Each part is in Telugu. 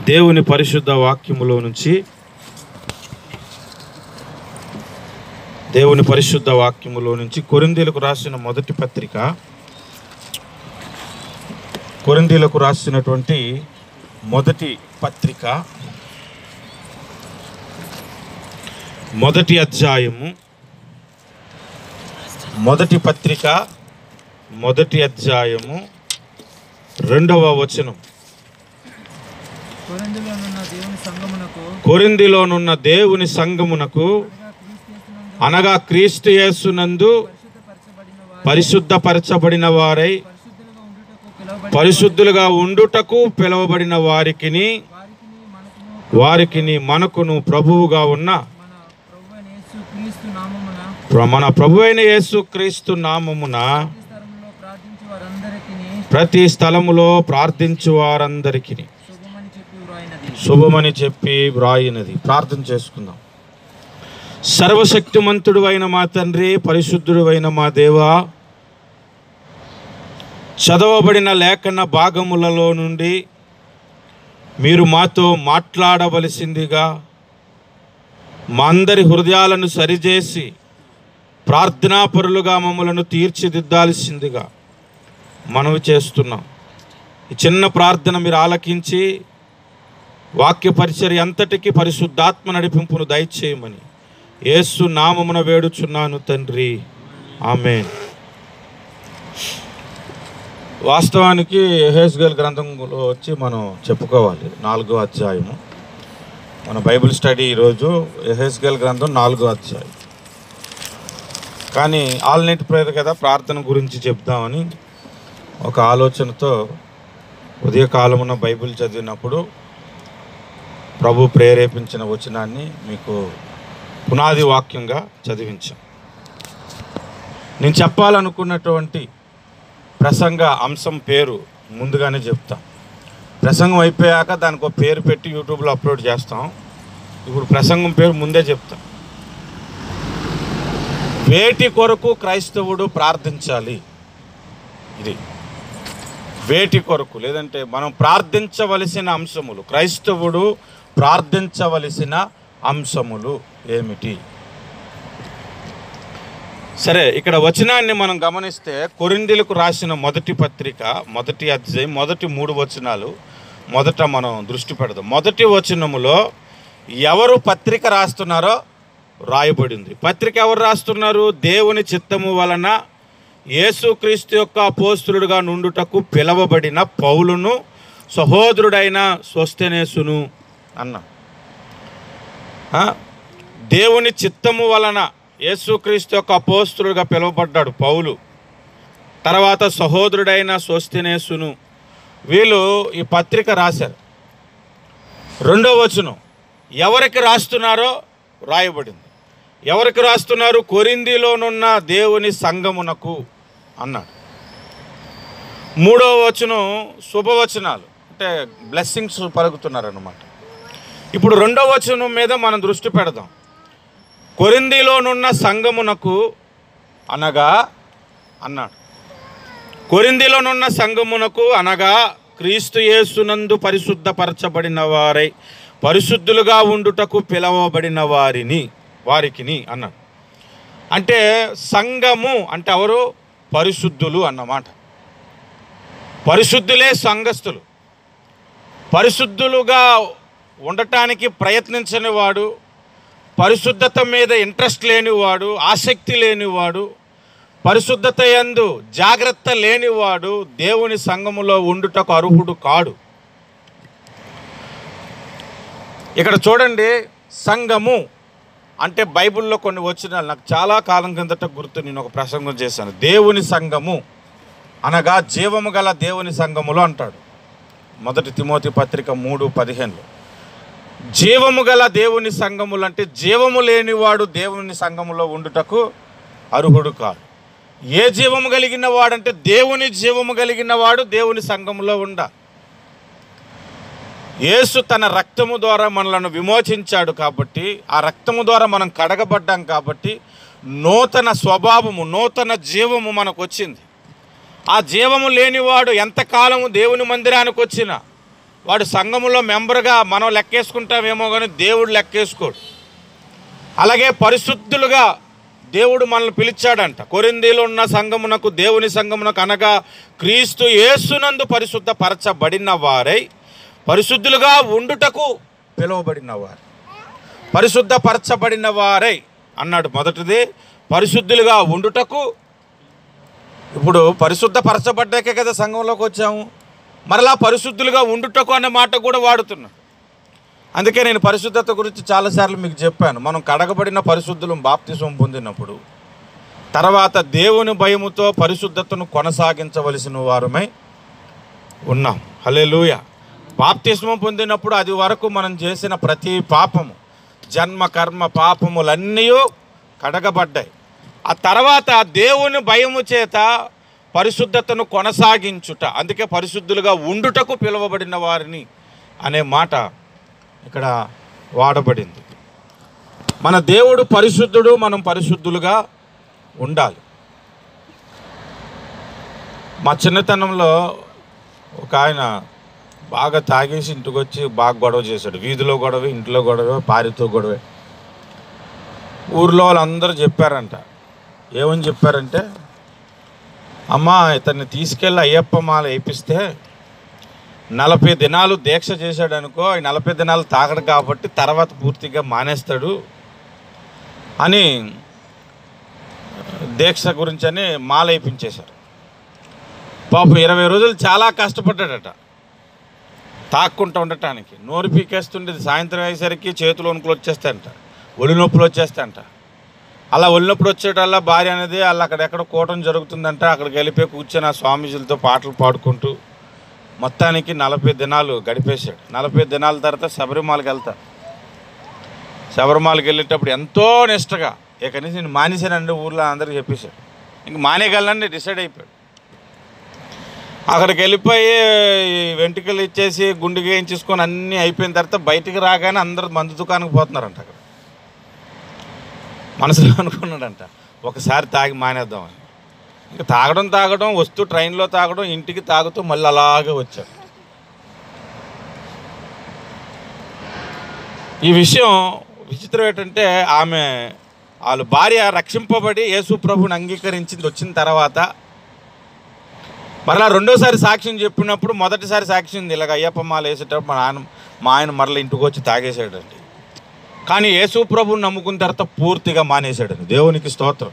దేవుని పరిశుద్ధ వాక్యములో నుంచి దేవుని పరిశుద్ధ వాక్యములో నుంచి కొరిందీలకు రాసిన మొదటి పత్రిక కొరిందీలకు రాసినటువంటి మొదటి పత్రిక మొదటి అధ్యాయము మొదటి పత్రిక మొదటి అధ్యాయము రెండవ వచనం కొరింథీలోనున్న దేవుని సంగమునకు కొరిందిలోనున్న దేవుని సంగమునకు అనగా క్రీస్తు యేసునందు పరిశుద్ధపరచబడిన వారు పరిశుద్ధపరచబడిన వారై పరిశుద్ధులుగా ఉండుటకు పిలువబడి పరిశుద్ధులుగా ఉండుటకు పిలువబడిన వారికిని వారికి మనకును వారికిని మనకును ప్రభువుగా ఉన్న మన ప్రభు అయిన యేసు క్రీస్తు మన ప్రభు అయిన యేసు క్రీస్తు నామమున నామమున ఈ స్థలంలో ప్రార్థించు వారందరికీ ప్రతి స్థలములో ప్రార్థించు వారందరికి శుభమని చెప్పి వ్రాయినది శుభమని చెప్పి వ్రాయినది ప్రార్థన చేసుకుందాం సర్వశక్తిమంతుడు అయిన మా తండ్రి పరిశుద్ధుడు అయిన మా దేవా చదవబడిన లేఖన భాగములలో నుండి మీరు మాతో మాట్లాడవలసిందిగా మా అందరి హృదయాలను సరిచేసి ప్రార్థనాపరులుగా మమ్మలను తీర్చిదిద్దాల్సిందిగా మనవి చేస్తున్నాం ఈ చిన్న ప్రార్థన మీరు ఆలకించి వాక్య పరిచర్య అంతటికి పరిశుద్ధాత్మ నడిపింపును దయచేయమని యేసు నామమున వేడుచున్నాను తండ్రి ఆమెన్ వాస్తవానికి హేస్గల్ గ్రంథంలో వచ్చి మనం చెప్పుకోవాలి నాలుగో అధ్యాయము మన బైబిల్ స్టడీ ఈరోజు ఎహెస్గల్ గ్రంథం నాలుగో అధ్యాయం కానీ ఆల్ నైట్ ప్రేయర్ కదా ప్రార్థన గురించి చెప్దామని ఒక ఆలోచనతో ఉదయకాలమున బైబిల్ చదివినప్పుడు ప్రభు ప్రేరేపించిన వచనాన్ని మీకు పునాది వాక్యంగా చదివించాం నేను చెప్పాలనుకున్నటువంటి ప్రసంగ అంశం పేరు ముందుగానే చెప్తా ప్రసంగం అయిపోయాక దానికి ఒక పేరు పెట్టి యూట్యూబ్లో అప్లోడ్ చేస్తాం ఇప్పుడు ప్రసంగం పేరు ముందే చెప్తాం వేటి కొరకు క్రైస్తవుడు ప్రార్థించాలి ఇది వేటి కొరకు లేదంటే మనం ప్రార్థించవలసిన అంశములు క్రైస్తవుడు ప్రార్థించవలసిన అంశములు ఏమిటి సరే ఇక్కడ వచనాన్ని మనం గమనిస్తే కొరిందీలకు రాసిన మొదటి పత్రిక మొదటి అధ్యాయం మొదటి మూడు వచనాలు మొదట మనం దృష్టి పెడదాం మొదటి వచనములో ఎవరు పత్రిక రాస్తున్నారో రాయబడింది పత్రిక ఎవరు రాస్తున్నారు దేవుని చిత్తము వలన యేసుక్రీస్తు యొక్క అపోస్తులుడుగా నుండుటకు పిలవబడిన పౌలును సహోదరుడైన స్వస్థనేసును అన్న ఆ? దేవుని చిత్తము వలన యేసుక్రీస్తు యొక్క అపోస్తులుగా పిలువబడ్డాడు పౌలు తర్వాత సహోదరుడైన స్వస్తినేసును వీళ్ళు ఈ పత్రిక రాశారు రెండో వచనం ఎవరికి రాస్తున్నారో రాయబడింది ఎవరికి రాస్తున్నారు కొరిందిలోనున్న దేవుని సంగమునకు అన్నాడు మూడో వచనం శుభవచనాలు అంటే బ్లెస్సింగ్స్ పలుకుతున్నారన్నమాట ఇప్పుడు రెండో వచనం మీద మనం దృష్టి పెడదాం కొరిందిలోనున్న సంగమునకు అనగా అన్నాడు కొరిందిలోనున్న సంగమునకు అనగా క్రీస్తు యేసునందు పరిశుద్ధపరచబడిన వారై పరిశుద్ధులుగా ఉండుటకు పిలవబడిన వారిని వారికిని అన్నాడు అంటే సంఘము అంటే ఎవరు పరిశుద్ధులు అన్నమాట పరిశుద్ధులే సంఘస్థులు పరిశుద్ధులుగా ఉండటానికి ప్రయత్నించని వాడు పరిశుద్ధత మీద ఇంట్రెస్ట్ లేనివాడు ఆసక్తి లేనివాడు పరిశుద్ధత యందు జాగ్రత్త లేనివాడు దేవుని సంఘములో ఉండుటకు అర్హుడు కాడు ఇక్కడ చూడండి సంఘము అంటే బైబిల్లో కొన్ని వచ్చిన నాకు చాలా కాలం కిందట గుర్తు నేను ఒక ప్రసంగం చేశాను దేవుని సంఘము అనగా జీవము గల దేవుని సంఘములో అంటాడు మొదటి తిమోతి పత్రిక మూడు పదిహేనులో జీవము గల దేవుని సంఘములు అంటే జీవము లేనివాడు దేవుని సంఘములో ఉండుటకు అర్హుడు కాదు ఏ జీవము కలిగిన వాడంటే దేవుని జీవము కలిగిన వాడు దేవుని సంఘములో ఉండ యేసు తన రక్తము ద్వారా మనలను విమోచించాడు కాబట్టి ఆ రక్తము ద్వారా మనం కడగబడ్డాం కాబట్టి నూతన స్వభావము నూతన జీవము మనకు వచ్చింది ఆ జీవము లేనివాడు ఎంతకాలము దేవుని మందిరానికి వచ్చినా వాడు సంఘములో మెంబర్గా మనం లెక్కేసుకుంటామేమో కానీ దేవుడు లెక్కేసుకోడు అలాగే పరిశుద్ధులుగా దేవుడు మనల్ని పిలిచాడంట కొరిందీలో ఉన్న సంఘమునకు దేవుని సంఘమునకు అనగా క్రీస్తు యేసునందు పరిశుద్ధ పరచబడిన వారై పరిశుద్ధులుగా ఉండుటకు పిలువబడిన వారు పరిశుద్ధ పరచబడిన వారై అన్నాడు మొదటిది పరిశుద్ధులుగా ఉండుటకు ఇప్పుడు పరిశుద్ధ పరచబడ్డాకే కదా సంఘంలోకి వచ్చాము మరలా పరిశుద్ధులుగా ఉండుటకు అనే మాట కూడా వాడుతున్నాడు అందుకే నేను పరిశుద్ధత గురించి చాలాసార్లు మీకు చెప్పాను మనం కడగబడిన పరిశుద్ధులు బాప్తిసం పొందినప్పుడు తర్వాత దేవుని భయముతో పరిశుద్ధతను కొనసాగించవలసిన వారమై ఉన్నాం హలే లూయ బాప్తిస్మం పొందినప్పుడు అది వరకు మనం చేసిన ప్రతి పాపము జన్మ కర్మ పాపములన్నీ కడగబడ్డాయి ఆ తర్వాత దేవుని భయము చేత పరిశుద్ధతను కొనసాగించుట అందుకే పరిశుద్ధులుగా ఉండుటకు పిలువబడిన వారిని అనే మాట ఇక్కడ వాడబడింది మన దేవుడు పరిశుద్ధుడు మనం పరిశుద్ధులుగా ఉండాలి మా చిన్నతనంలో ఒక ఆయన బాగా తాగేసి ఇంటికి వచ్చి బాగా గొడవ చేశాడు వీధిలో గొడవ ఇంట్లో గొడవ పారితో గొడవ ఊర్లో వాళ్ళందరూ చెప్పారంట ఏమని చెప్పారంటే అమ్మా ఇతన్ని తీసుకెళ్ళి అయ్యప్ప మాల వేయిస్తే నలభై దినాలు దీక్ష చేశాడు అనుకో ఈ నలభై దినాలు తాగడు కాబట్టి తర్వాత పూర్తిగా మానేస్తాడు అని దీక్ష గురించి అని మాల వేయించేశారు పాపం ఇరవై రోజులు చాలా కష్టపడ్డాడట తాక్కుంటూ ఉండటానికి నోరు పీకేస్తుండేది సాయంత్రం అయ్యేసరికి చేతులు వణుకులు వచ్చేస్తాయంట ఒళ్ళు నొప్పులు వచ్చేస్తాయంట అలా ఒళ్ళు నొప్పులు వచ్చేటల్లా భార్య అనేది అలా అక్కడెక్కడ కూటం జరుగుతుందంట అక్కడికి వెళ్ళిపోయి కూర్చొని ఆ స్వామీజీలతో పాటలు పాడుకుంటూ మొత్తానికి నలభై దినాలు గడిపేశాడు నలభై దినాల తర్వాత శబరిమాలకి వెళ్తా శబరిమాలకి వెళ్ళేటప్పుడు ఎంతో నిష్టగా ఇక నుంచి నేను మానేశానండి ఊర్లో అందరికీ చెప్పేశాడు ఇంక మానేయగలనని డిసైడ్ అయిపోయాడు అక్కడికి వెళ్ళిపోయి ఈ వెంట్రుకలు ఇచ్చేసి గుండె వేయించేసుకొని అన్నీ అయిపోయిన తర్వాత బయటికి రాగానే అందరు మందు దుకాణానికి పోతున్నారంట అక్కడ మనసులో అనుకున్నాడంట ఒకసారి తాగి మానేద్దామని ఇంకా తాగడం తాగడం వస్తూ ట్రైన్లో తాగడం ఇంటికి తాగుతూ మళ్ళీ అలాగే వచ్చాడు ఈ విషయం విచిత్రం ఏంటంటే ఆమె వాళ్ళ భార్య రక్షింపబడి యేసు ప్రభుని అంగీకరించింది వచ్చిన తర్వాత మరలా రెండోసారి సాక్ష్యం చెప్పినప్పుడు మొదటిసారి సాక్ష్యం ఉంది ఇలాగ అయ్యప్ప మాల వేసేటప్పుడు మా ఆయన మా ఆయన మరలా ఇంటికి వచ్చి తాగేశాడండి కానీ యేసు ప్రభుని నమ్ముకున్న తర్వాత పూర్తిగా మానేశాడండి దేవునికి స్తోత్రం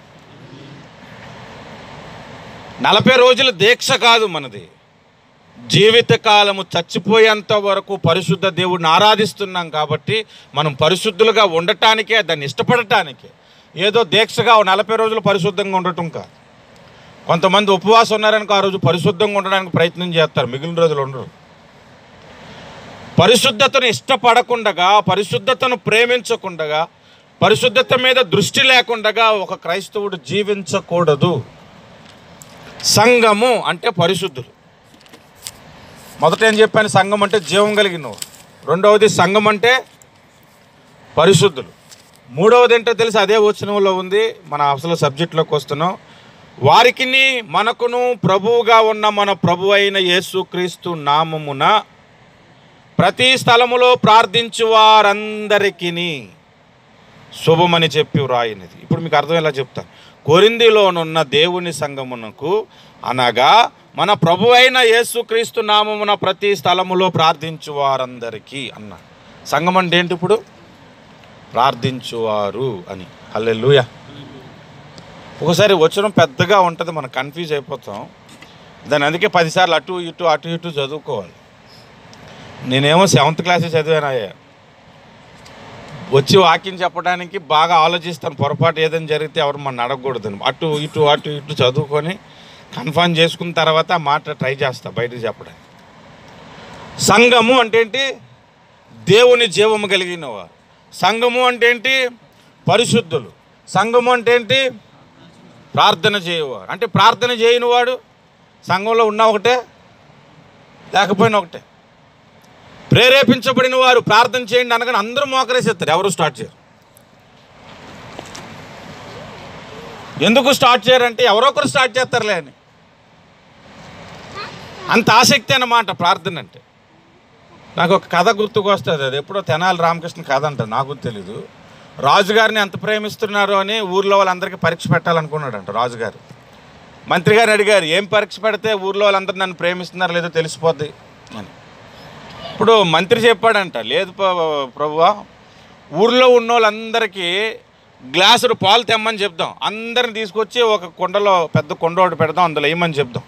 నలభై రోజుల దీక్ష కాదు మనది జీవితకాలము చచ్చిపోయేంత వరకు పరిశుద్ధ దేవుడిని ఆరాధిస్తున్నాం కాబట్టి మనం పరిశుద్ధులుగా ఉండటానికే దాన్ని ఇష్టపడటానికే ఏదో దీక్షగా ఓ నలభై రోజులు పరిశుద్ధంగా ఉండటం కాదు కొంతమంది ఉపవాసం ఉన్నారనుకో ఆ రోజు పరిశుద్ధంగా ఉండడానికి ప్రయత్నం చేస్తారు మిగిలిన రోజులు ఉండరు పరిశుద్ధతను ఇష్టపడకుండగా పరిశుద్ధతను ప్రేమించకుండగా పరిశుద్ధత మీద దృష్టి లేకుండగా ఒక క్రైస్తవుడు జీవించకూడదు సంఘము అంటే పరిశుద్ధులు మొదట ఏం చెప్పాను సంఘం అంటే జీవం కలిగిన వారు. రెండవది సంఘం అంటే పరిశుద్ధులు మూడవది ఏంటో తెలిసి అదే వచనంలో ఉంది మన అసలు సబ్జెక్టులోకి వస్తున్నాం వారికిని మనకును ప్రభువుగా ఉన్న మన ప్రభు అయిన యేసుక్రీస్తు నామమున ప్రతి స్థలములో ప్రార్థించు వారందరికీ శుభమని చెప్పి వ్రాయినది ఇప్పుడు మీకు అర్థమయ్యేలా చెప్తాను కొరిందిలోనున్న దేవుని సంఘమునకు అనగా మన ప్రభు అయిన యేసుక్రీస్తు నామమున ప్రతి స్థలములో ప్రార్థించు వారందరికీ అన్న సంఘం అంటే ఏంటి ఇప్పుడు ప్రార్థించువారు అని హల్లెలూయా ఒకసారి వచనం పెద్దగా ఉంటుంది మనం కన్ఫ్యూజ్ అయిపోతాం దాని అందుకే పదిసార్లు అటు ఇటు అటు ఇటు చదువుకోవాలి నేనేమో సెవెంత్ క్లాసే చదివానయ్యా వచ్చి వాక్యం చెప్పడానికి బాగా ఆలోచిస్తాను పొరపాటు ఏదైనా జరిగితే ఎవరు మన అడగకూడదని అటు ఇటు అటు ఇటు చదువుకొని కన్ఫర్మ్ చేసుకున్న తర్వాత ఆ మాట ట్రై చేస్తా బయటకు చెప్పడానికి సంఘము అంటే ఏంటి దేవుని జీవము కలిగిన వారు సంఘము అంటే ఏంటి పరిశుద్ధులు సంఘము అంటే ఏంటి ప్రార్థన చేయవారు అంటే ప్రార్థన చేయని వాడు సంఘంలో ఉన్న ఒకటే లేకపోయినా ఒకటే ప్రేరేపించబడిన వారు ప్రార్థన చేయండి అనగానే అందరూ మోకరేసేస్తారు ఎవరు స్టార్ట్ చేయరు ఎందుకు స్టార్ట్ చేయరంటే ఎవరో ఒకరు స్టార్ట్ చేస్తారులే అని అంత ఆసక్తి అన్నమాట ప్రార్థన అంటే నాకు ఒక కథ గుర్తుకు వస్తుంది అది ఎప్పుడో తెనాలి రామకృష్ణ కథ అంట నాకు తెలీదు రాజుగారిని ఎంత ప్రేమిస్తున్నారు అని ఊర్లో వాళ్ళందరికీ పరీక్ష పెట్టాలనుకున్నాడంట రాజుగారు మంత్రి గారిని అడిగారు ఏం పరీక్ష పెడితే ఊర్లో వాళ్ళందరూ నన్ను ప్రేమిస్తున్నారో లేదో తెలిసిపోద్ది అని ఇప్పుడు మంత్రి చెప్పాడంట లేదు ప్ర- ప్రభువా ఊర్లో ఉన్న వాళ్ళందరికీ గ్లాసుడు పాలు తెమ్మని చెప్దాం అందరిని తీసుకొచ్చి ఒక కుండలో పెద్ద కుండ ఒకటి పెడదాం అందులో వేయమని చెప్దాం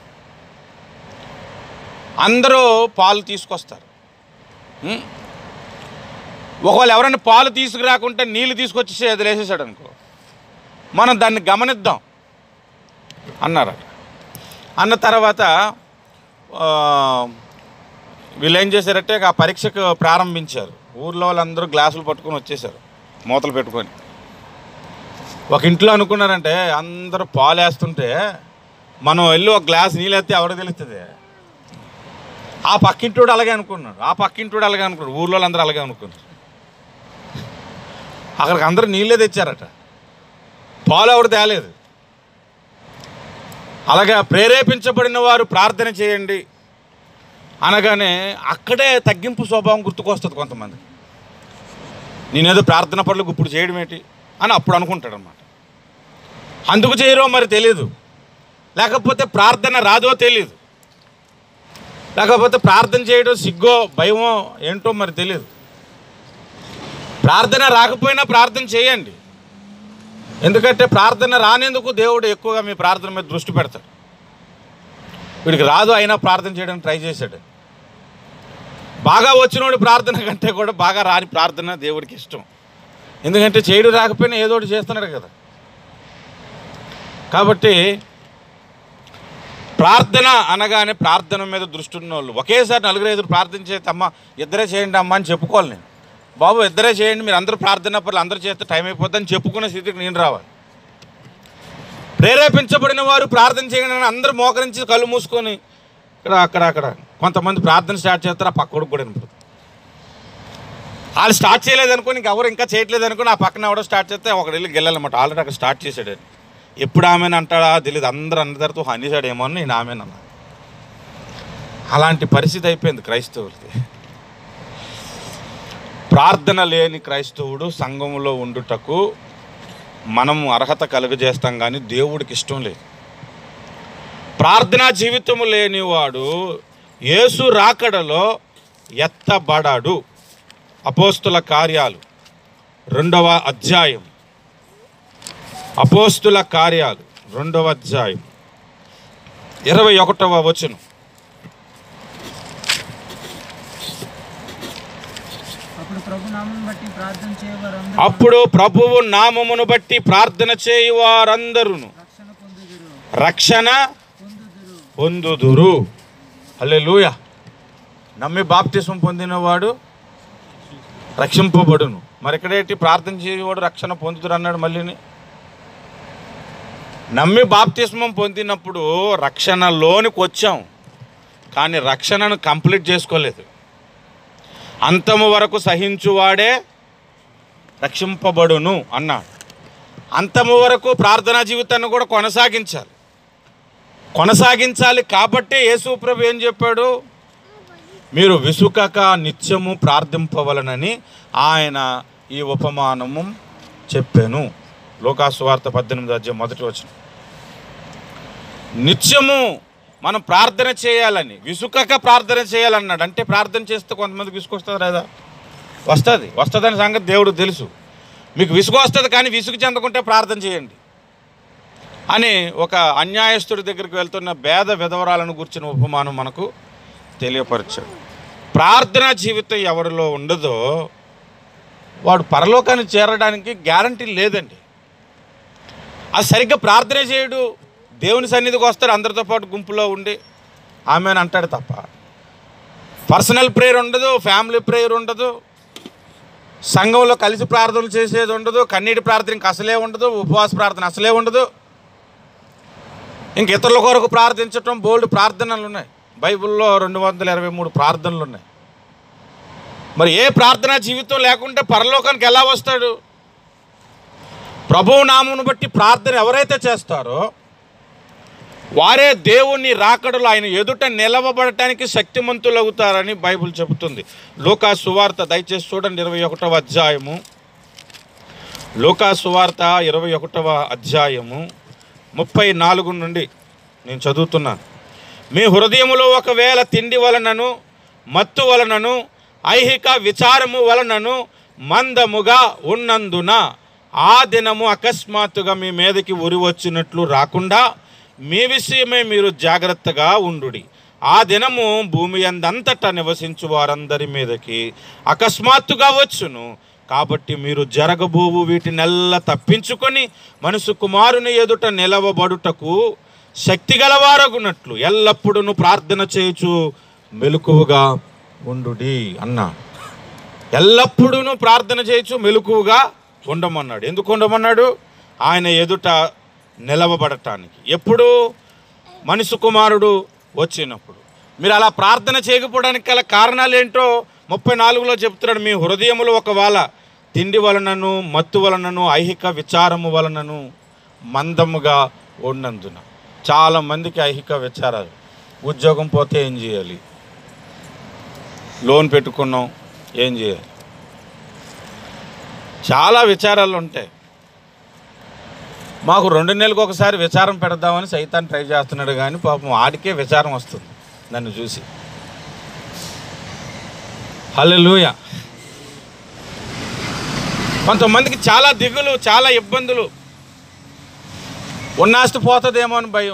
అందరూ పాలు తీసుకొస్తారు ఉం? ఒకవేళ ఎవరైనా పాలు తీసుకురాకుంటే నీళ్ళు తీసుకొచ్చి అది వేసేసాడు అనుకో మనం దాన్ని గమనిద్దాం అన్నారు అన్న తర్వాత ఆ, వీళ్ళు ఏం చేశారంటే ఆ పరీక్షకు ప్రారంభించారు ఊర్లో వాళ్ళందరూ గ్లాసులు పట్టుకొని వచ్చేసారు మూతలు పెట్టుకొని ఒక ఇంట్లో అనుకున్నారంటే అందరూ పాలు వేస్తుంటే మనం వెళ్ళి ఒక గ్లాస్ నీళ్ళు వేస్తే ఎవరికి తెలుస్తుంది ఆ పక్కింటోడు అలాగే అనుకున్నాడు ఆ పక్కింటోడు అలాగే అనుకున్నాడు ఊర్లో వాళ్ళందరూ అలాగే అనుకున్నారు అక్కడికి అందరూ నీళ్ళే తెచ్చారట పాలు ఎవరు తేలేదు అలాగా ప్రేరేపించబడిన వారు ప్రార్థన చేయండి అనగానే అక్కడే తగ్గింపు స్వభావం గుర్తుకొస్తుంది కొంతమంది నేనేదో ప్రార్థన పనులకు ఇప్పుడు చేయడం ఏంటి అని అప్పుడు అనుకుంటాడు అనమాట అందుకు చేయరో మరి తెలియదు లేకపోతే ప్రార్థన రాదో తెలియదు లేకపోతే ప్రార్థన చేయడం సిగ్గో భయమో ఏంటో మరి తెలియదు ప్రార్థన రాకపోయినా ప్రార్థన చేయండి ఎందుకంటే ప్రార్థన రానేందుకు దేవుడు ఎక్కువగా మీ ప్రార్థన మీద దృష్టి పెడతాడు వీడికి రాదు అయినా ప్రార్థన చేయడానికి ట్రై చేశాడు బాగా వచ్చినోడి ప్రార్థన కంటే కూడా బాగా రాని ప్రార్థన దేవుడికి ఇష్టం ఎందుకంటే చేయడు రాకపోయినా ఏదో ఒకటి చేస్తున్నాడు కదా కాబట్టి ప్రార్థన అనగానే ప్రార్థన మీద దృష్టి ఉన్న వాళ్ళు ఒకేసారి నలుగురు ఐదుగురు ప్రార్థన చేస్తే అమ్మ ఇద్దరే చేయండి అమ్మ అని చెప్పుకోవాలి నేను బాబు ఇద్దరే చేయండి మీరు అందరూ ప్రార్థన పనులు అందరూ చేస్తే టైం అయిపోద్దని చెప్పుకునే స్థితికి నేను రావాలి ప్రేరేపించబడిన వారు ప్రార్థన చేయండి అని అందరూ మోకరించి కళ్ళు మూసుకొని ఇక్కడ అక్కడ అక్కడ కొంతమంది ప్రార్థన స్టార్ట్ చేస్తారు ఆ పక్కడికి కూడా వినపడుతుంది వాళ్ళు స్టార్ట్ చేయలేదు అనుకోని ఇంకెవరు ఇంకా చేయట్లేదు అనుకోని ఆ పక్కన ఎవడో స్టార్ట్ చేస్తే ఒకడు వెళ్ళి గెలాలన్నమాట ఆల్రెడీ అక్కడ స్టార్ట్ చేశాడు ఆయన. ఎప్పుడు ఆమెను అంటాడా తెలియదు అందరూ అన్న తర్వాత అనేసాడు ఏమో అని నేను ఆమెనన్నా అలాంటి పరిస్థితి అయిపోయింది క్రైస్తవులకి ప్రార్థన లేని క్రైస్తవుడు సంఘములో ఉండుటకు మనము అర్హత కలుగజేస్తాం కానీ దేవుడికి ఇష్టం లేదు ప్రార్థనా జీవితము లేనివాడు యేసు రాకడలో ఎత్తబడాడు అపోస్తుల కార్యాలు రెండవ అధ్యాయం అపోస్తుల కార్యాలు రెండవ అధ్యాయం ఇరవై ఒకటవ వచనం అప్పుడు ప్రభు నామం బట్టి ప్రార్థన చేయవారందరూ అప్పుడు ప్రభువు నామమును బట్టి ప్రార్థన చేయి వారందరును రక్షణ పొందుదురు రక్షణ పొందుదురు పొందుదురు హల్లెలూయ నమ్మి బాప్తిసం పొందినవాడు రక్షింపబడును మరి ఇక్కడేంటి ప్రార్థన చేయవాడు రక్షణ పొందుతురు అన్నాడు మళ్ళీని నమ్మి బాప్తిస్మం పొందినప్పుడు రక్షణలోనికి వచ్చాం కానీ రక్షణను కంప్లీట్ చేసుకోలేదు అంతము వరకు సహించువాడే రక్షింపబడును అన్నాడు అంతము వరకు ప్రార్థనా జీవితాన్ని కూడా కొనసాగించాలి కొనసాగించాలి కాబట్టి యేసుప్రభు ఏం చెప్పాడు మీరు విసుకక నిత్యము ప్రార్థింపవలనని ఆయన ఈ ఉపమానము చెప్పాను లోకాసువార్త పద్దెనిమిది అధ్యాయం మొదటి వచ్చిన నిత్యము మనం ప్రార్థన చేయాలని విసుకక ప్రార్థన చేయాలన్నాడు అంటే ప్రార్థన చేస్తే కొంతమందికి విసుకొస్తుంది లేదా వస్తుంది వస్తుందని సంగతి దేవుడు తెలుసు మీకు విసుగు వస్తుంది కానీ విసుగు చెందకుంటే ప్రార్థన చేయండి అని ఒక అన్యాయస్తుడి దగ్గరికి వెళ్తున్న భేద విధవరాలను గుర్చిన ఉపమానం మనకు తెలియపరిచాడు ప్రార్థన జీవితం ఎవరిలో ఉండదో వాడు పరలోకాన్ని చేరడానికి గ్యారంటీ లేదండి అది సరిగ్గా ప్రార్థన చేయడు దేవుని సన్నిధికి వస్తాడు అందరితో పాటు గుంపులో ఉండి ఆమె అంటాడు తప్ప పర్సనల్ ప్రేయర్ ఉండదు ఫ్యామిలీ ప్రేయర్ ఉండదు సంఘంలో కలిసి ప్రార్థనలు చేసేది ఉండదు కన్నీటి ప్రార్థన ఇంక అసలే ఉండదు ఉపవాస ప్రార్థన అసలే ఉండదు ఇంక ఇతరుల కొరకు ప్రార్థించటం బోల్డ్ ప్రార్థనలు ఉన్నాయి బైబిల్లో రెండు వందల ఇరవై మూడు ప్రార్థనలు ఉన్నాయి మరి ఏ ప్రార్థనా జీవితం లేకుంటే పరలోకానికి ఎలా వస్తాడు ప్రభువు నామమును బట్టి ప్రార్థన ఎవరైతే చేస్తారో వారే దేవుని రాకడలో ఆయన ఎదుట నిలవబడటానికి శక్తిమంతులవుతారని బైబిల్ చెబుతుంది లోకా సువార్త దయచేసి చూడండి ఇరవై ఒకటవ అధ్యాయము లోకా సువార్త ఇరవై ఒకటవ అధ్యాయము ముప్పై నాలుగు నుండి నేను చదువుతున్నాను మీ హృదయములో ఒకవేళ తిండి వలనను మత్తు వలనను ఐహిక విచారము వలనను మందముగా ఉన్నందున ఆ దినము అకస్మాత్తుగా మీ మీదకి ఉరి వచ్చినట్లు రాకుండా మీ విషయమే మీరు జాగ్రత్తగా ఉండుడి ఆ దినము భూమి అందంతటా నివసించు వారందరి మీదకి అకస్మాత్తుగా వచ్చును కాబట్టి మీరు జరగబోవు వీటినెల్లా తప్పించుకొని మనసు కుమారుని ఎదుట నిలవబడుటకు శక్తి గలవారగునట్లు ఎల్లప్పుడూ ప్రార్థన చేయుచు మెలకువగా ఉండుడి అన్నాడు ఎల్లప్పుడూ ప్రార్థన చేయొచ్చు మెలకువగా ఉండమన్నాడు ఎందుకు ఉండమన్నాడు ఆయన ఎదుట నిలవబడటానికి ఎప్పుడు మనిషి కుమారుడు వచ్చినప్పుడు మీరు అలా ప్రార్థన చేయకపోవడానికి గల కారణాలు ఏంటో ముప్పై నాలుగులో చెప్తున్నాడు మీ హృదయములో ఒకవేళ తిండి వలనను మత్తు వలనను ఐహిక విచారము వలనను మందముగా ఉన్నందున చాలా మందికి ఐహిక విచారాలు ఉద్యోగం పోతే ఏం చేయాలి లోన్ పెట్టుకున్నాం ఏం చేయాలి చాలా విచారాలు ఉంటాయి మాకు రెండు నెలలకు ఒకసారి విచారం పెడదామని సైతాన్ ట్రై చేస్తున్నాడు కానీ పాపం ఆడికే విచారం వస్తుంది నన్ను చూసి హల్లెలూయ కొంతమందికి చాలా దిగులు చాలా ఇబ్బందులు ఉన్నాస్తి పోతుందేమో అని భయం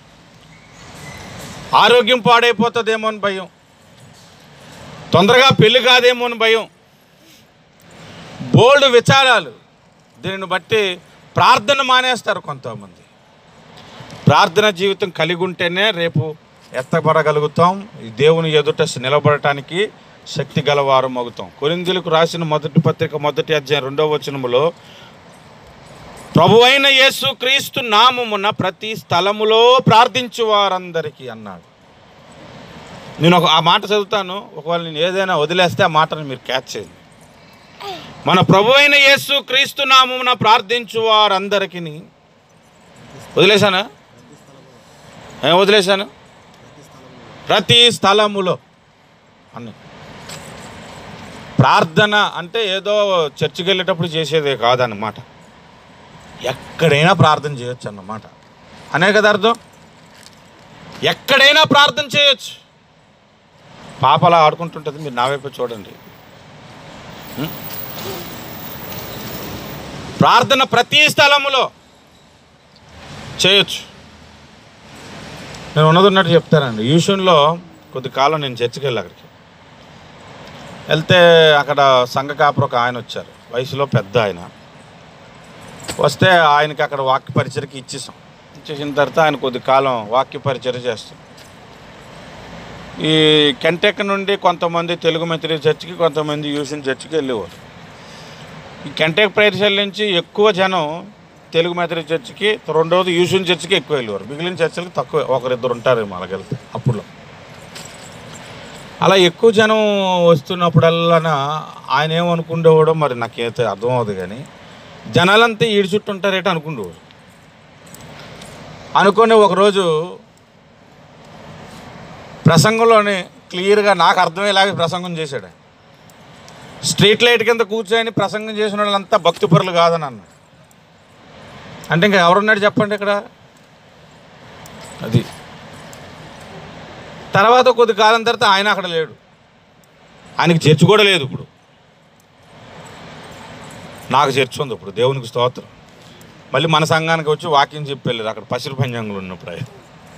ఆరోగ్యం పాడైపోతుందేమో అని భయం తొందరగా పెళ్లి కాదేమో అని భయం బోల్డ్ విచారాలు దీనిని బట్టి ప్రార్థన మానేస్తారు కొంతమంది ప్రార్థన జీవితం కలిగి ఉంటేనే రేపు ఎత్తబడగలుగుతాం ఈ దేవుని ఎదుట నిలబడటానికి శక్తి గలవారం అవుతాం కొరిందులకు రాసిన మొదటి పత్రిక మొదటి అధ్యాయం రెండవ వచనములో ప్రభు అయిన యేసు క్రీస్తు నామమున ప్రతి స్థలములో ప్రార్థించు వారందరికీ అన్నాడు నేను ఒక ఆ మాట చదువుతాను ఒకవేళ నేను ఏదైనా వదిలేస్తే ఆ మాటను మీరు క్యాచ్ చేయండి మన ప్రభు అయిన యేసు క్రీస్తు నామమున ప్రార్థించు వారందరికీ వదిలేశానా ఏం వదిలేశాను ప్రతి స్థలములో అన్ని ప్రార్థన అంటే ఏదో చర్చికి వెళ్ళేటప్పుడు చేసేదే కాదన్నమాట ఎక్కడైనా ప్రార్థన చేయొచ్చు అన్నమాట అనే కదా అర్థం ఎక్కడైనా ప్రార్థన చేయొచ్చు పాప అలా ఆడుకుంటుంటుంది మీరు నా వైపు చూడండి ఉం? ప్రార్థన ప్రతి స్థలములో చేయొచ్చు నేను ఉన్నది ఉన్నట్టు చెప్తానండి యూషన్లో కొద్ది కాలం నేను చర్చికి వెళ్ళి అక్కడికి వెళ్తే అక్కడ సంఘ కాపురు ఒక ఆయన వచ్చారు వయసులో పెద్ద ఆయన వస్తే ఆయనకి అక్కడ వాక్య పరిచయకి ఇచ్చేసాం ఇచ్చేసిన తర్వాత ఆయన కొద్ది కాలం వాక్య పరిచయం చేస్తాం ఈ కెంటెక్ నుండి కొంతమంది తెలుగు మెథడి చర్చికి కొంతమంది యూషన్ చర్చికి వెళ్ళేవారు ఈ కెంటెక్ పరిచయం నుంచి ఎక్కువ జనం తెలుగు మెథడి చర్చికి రెండవది యూషన్ చర్చికి ఎక్కువ వెళ్ళేవారు మిగిలిన చర్చలకు తక్కువ ఒకరిద్దరు ఉంటారు అలాగెళ్తే అప్పుడు అలా ఎక్కువ జనం వస్తున్నప్పుడల్లా ఆయన ఏమనుకుండేవాడో మరి నాకైతే అర్థం అవ్వదు కానీ జనాలంతా ఈడు చుట్టూ ఉంటారేట అనుకుండేవాడు అనుకొని ఒకరోజు ప్రసంగంలోనే క్లియర్గా నాకు అర్థమయ్యేలాగా ప్రసంగం చేశాడు ఆయన. స్ట్రీట్ లైట్ కింద కూర్చొని ప్రసంగం చేసిన వాళ్ళంతా భక్తిపరులు కాదని అన్నాడు అంటే ఇంకా ఎవరున్నాడు చెప్పండి ఇక్కడ అది తర్వాత కొద్ది కాలం తర్వాత ఆయన అక్కడ లేడు ఆయనకి చర్చ్ కూడా లేదు ఇప్పుడు నాకు చర్చ్ ఉంది ఇప్పుడు దేవునికి స్తోత్రం మళ్ళీ మన సంఘానికి వచ్చి వాక్యం చెప్పి వెళ్ళారు అక్కడ పసిరి పంజంగులు ఉన్నప్పుడు ఆయన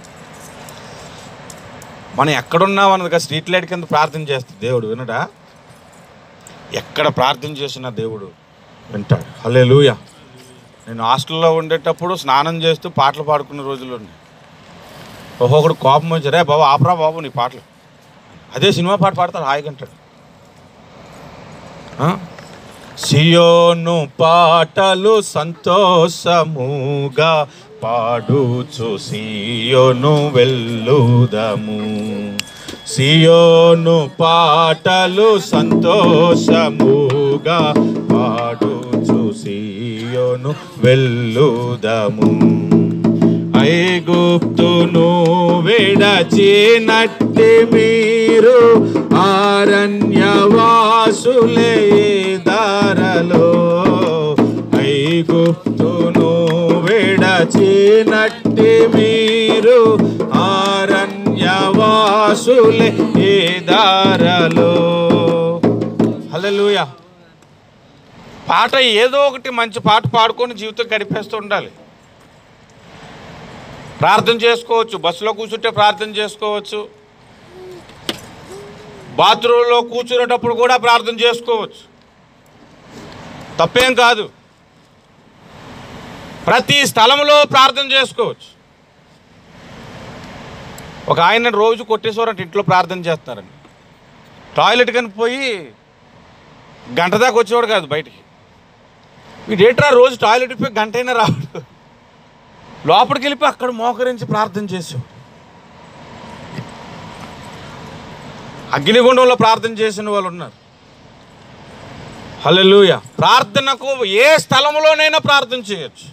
మనం ఎక్కడున్నాం అన్నదిగా స్ట్రీట్ లైట్ కింద ప్రార్థన చేస్తుంది దేవుడు వినడా ఎక్కడ ప్రార్థన చేసినా దేవుడు వింటాడు హలే నేను హాస్టల్లో ఉండేటప్పుడు స్నానం చేస్తూ పాటలు పాడుకున్న రోజులు ఉన్నాయి ఒక్కొక్కడు కోపం వచ్చి రే బాబు ఆపరా బాబు నీ పాటలు అదే సినిమా పాట పాడతాడు హాయిగా అంటాడు ఆ? సియోను పాటలు సంతోషముగా పాడుచు సియోను వెళ్ళుదము సియోను పాటలు సంతోషముగా పాడుచు సియోను వెళ్ళుదము ఐగుప్తును విడచినట్టి మీరు ఆరణ్యవాసులే దారలో ఐగుప్తును విడచినట్టి మీరు ఆరణ్యవాసులే ఏ దారలో హల్లెలూయా పాట ఏదో ఒకటి మంచి పాట పాడుకొని జీవితం గడిపేస్తూ ఉండాలి ప్రార్థన చేసుకోవచ్చు బస్సులో కూర్చుంటే ప్రార్థన చేసుకోవచ్చు బాత్రూంలో కూర్చునేటప్పుడు కూడా ప్రార్థన చేసుకోవచ్చు తప్పేం కాదు ప్రతి స్థలంలో ప్రార్థన చేసుకోవచ్చు ఒక ఆయన రోజు కొట్టేశ్వరంటే ఇంట్లో ప్రార్థన చేస్తున్నారండి టాయిలెట్ కని పోయి గంట దాకా వచ్చేవాడు కాదు బయటికి వీడేట్రా రోజు టాయిలెట్ పోయి గంట అయినా రావడు లోపలికి వెళ్ళిపోయి అక్కడ మోకరించి ప్రార్థన చేసేవాడు అగ్నిగుండంలో ప్రార్థన చేసిన వాళ్ళు ఉన్నారు హల్లెలూయ ప్రార్థనకు ఏ స్థలంలోనైనా ప్రార్థన చేయొచ్చు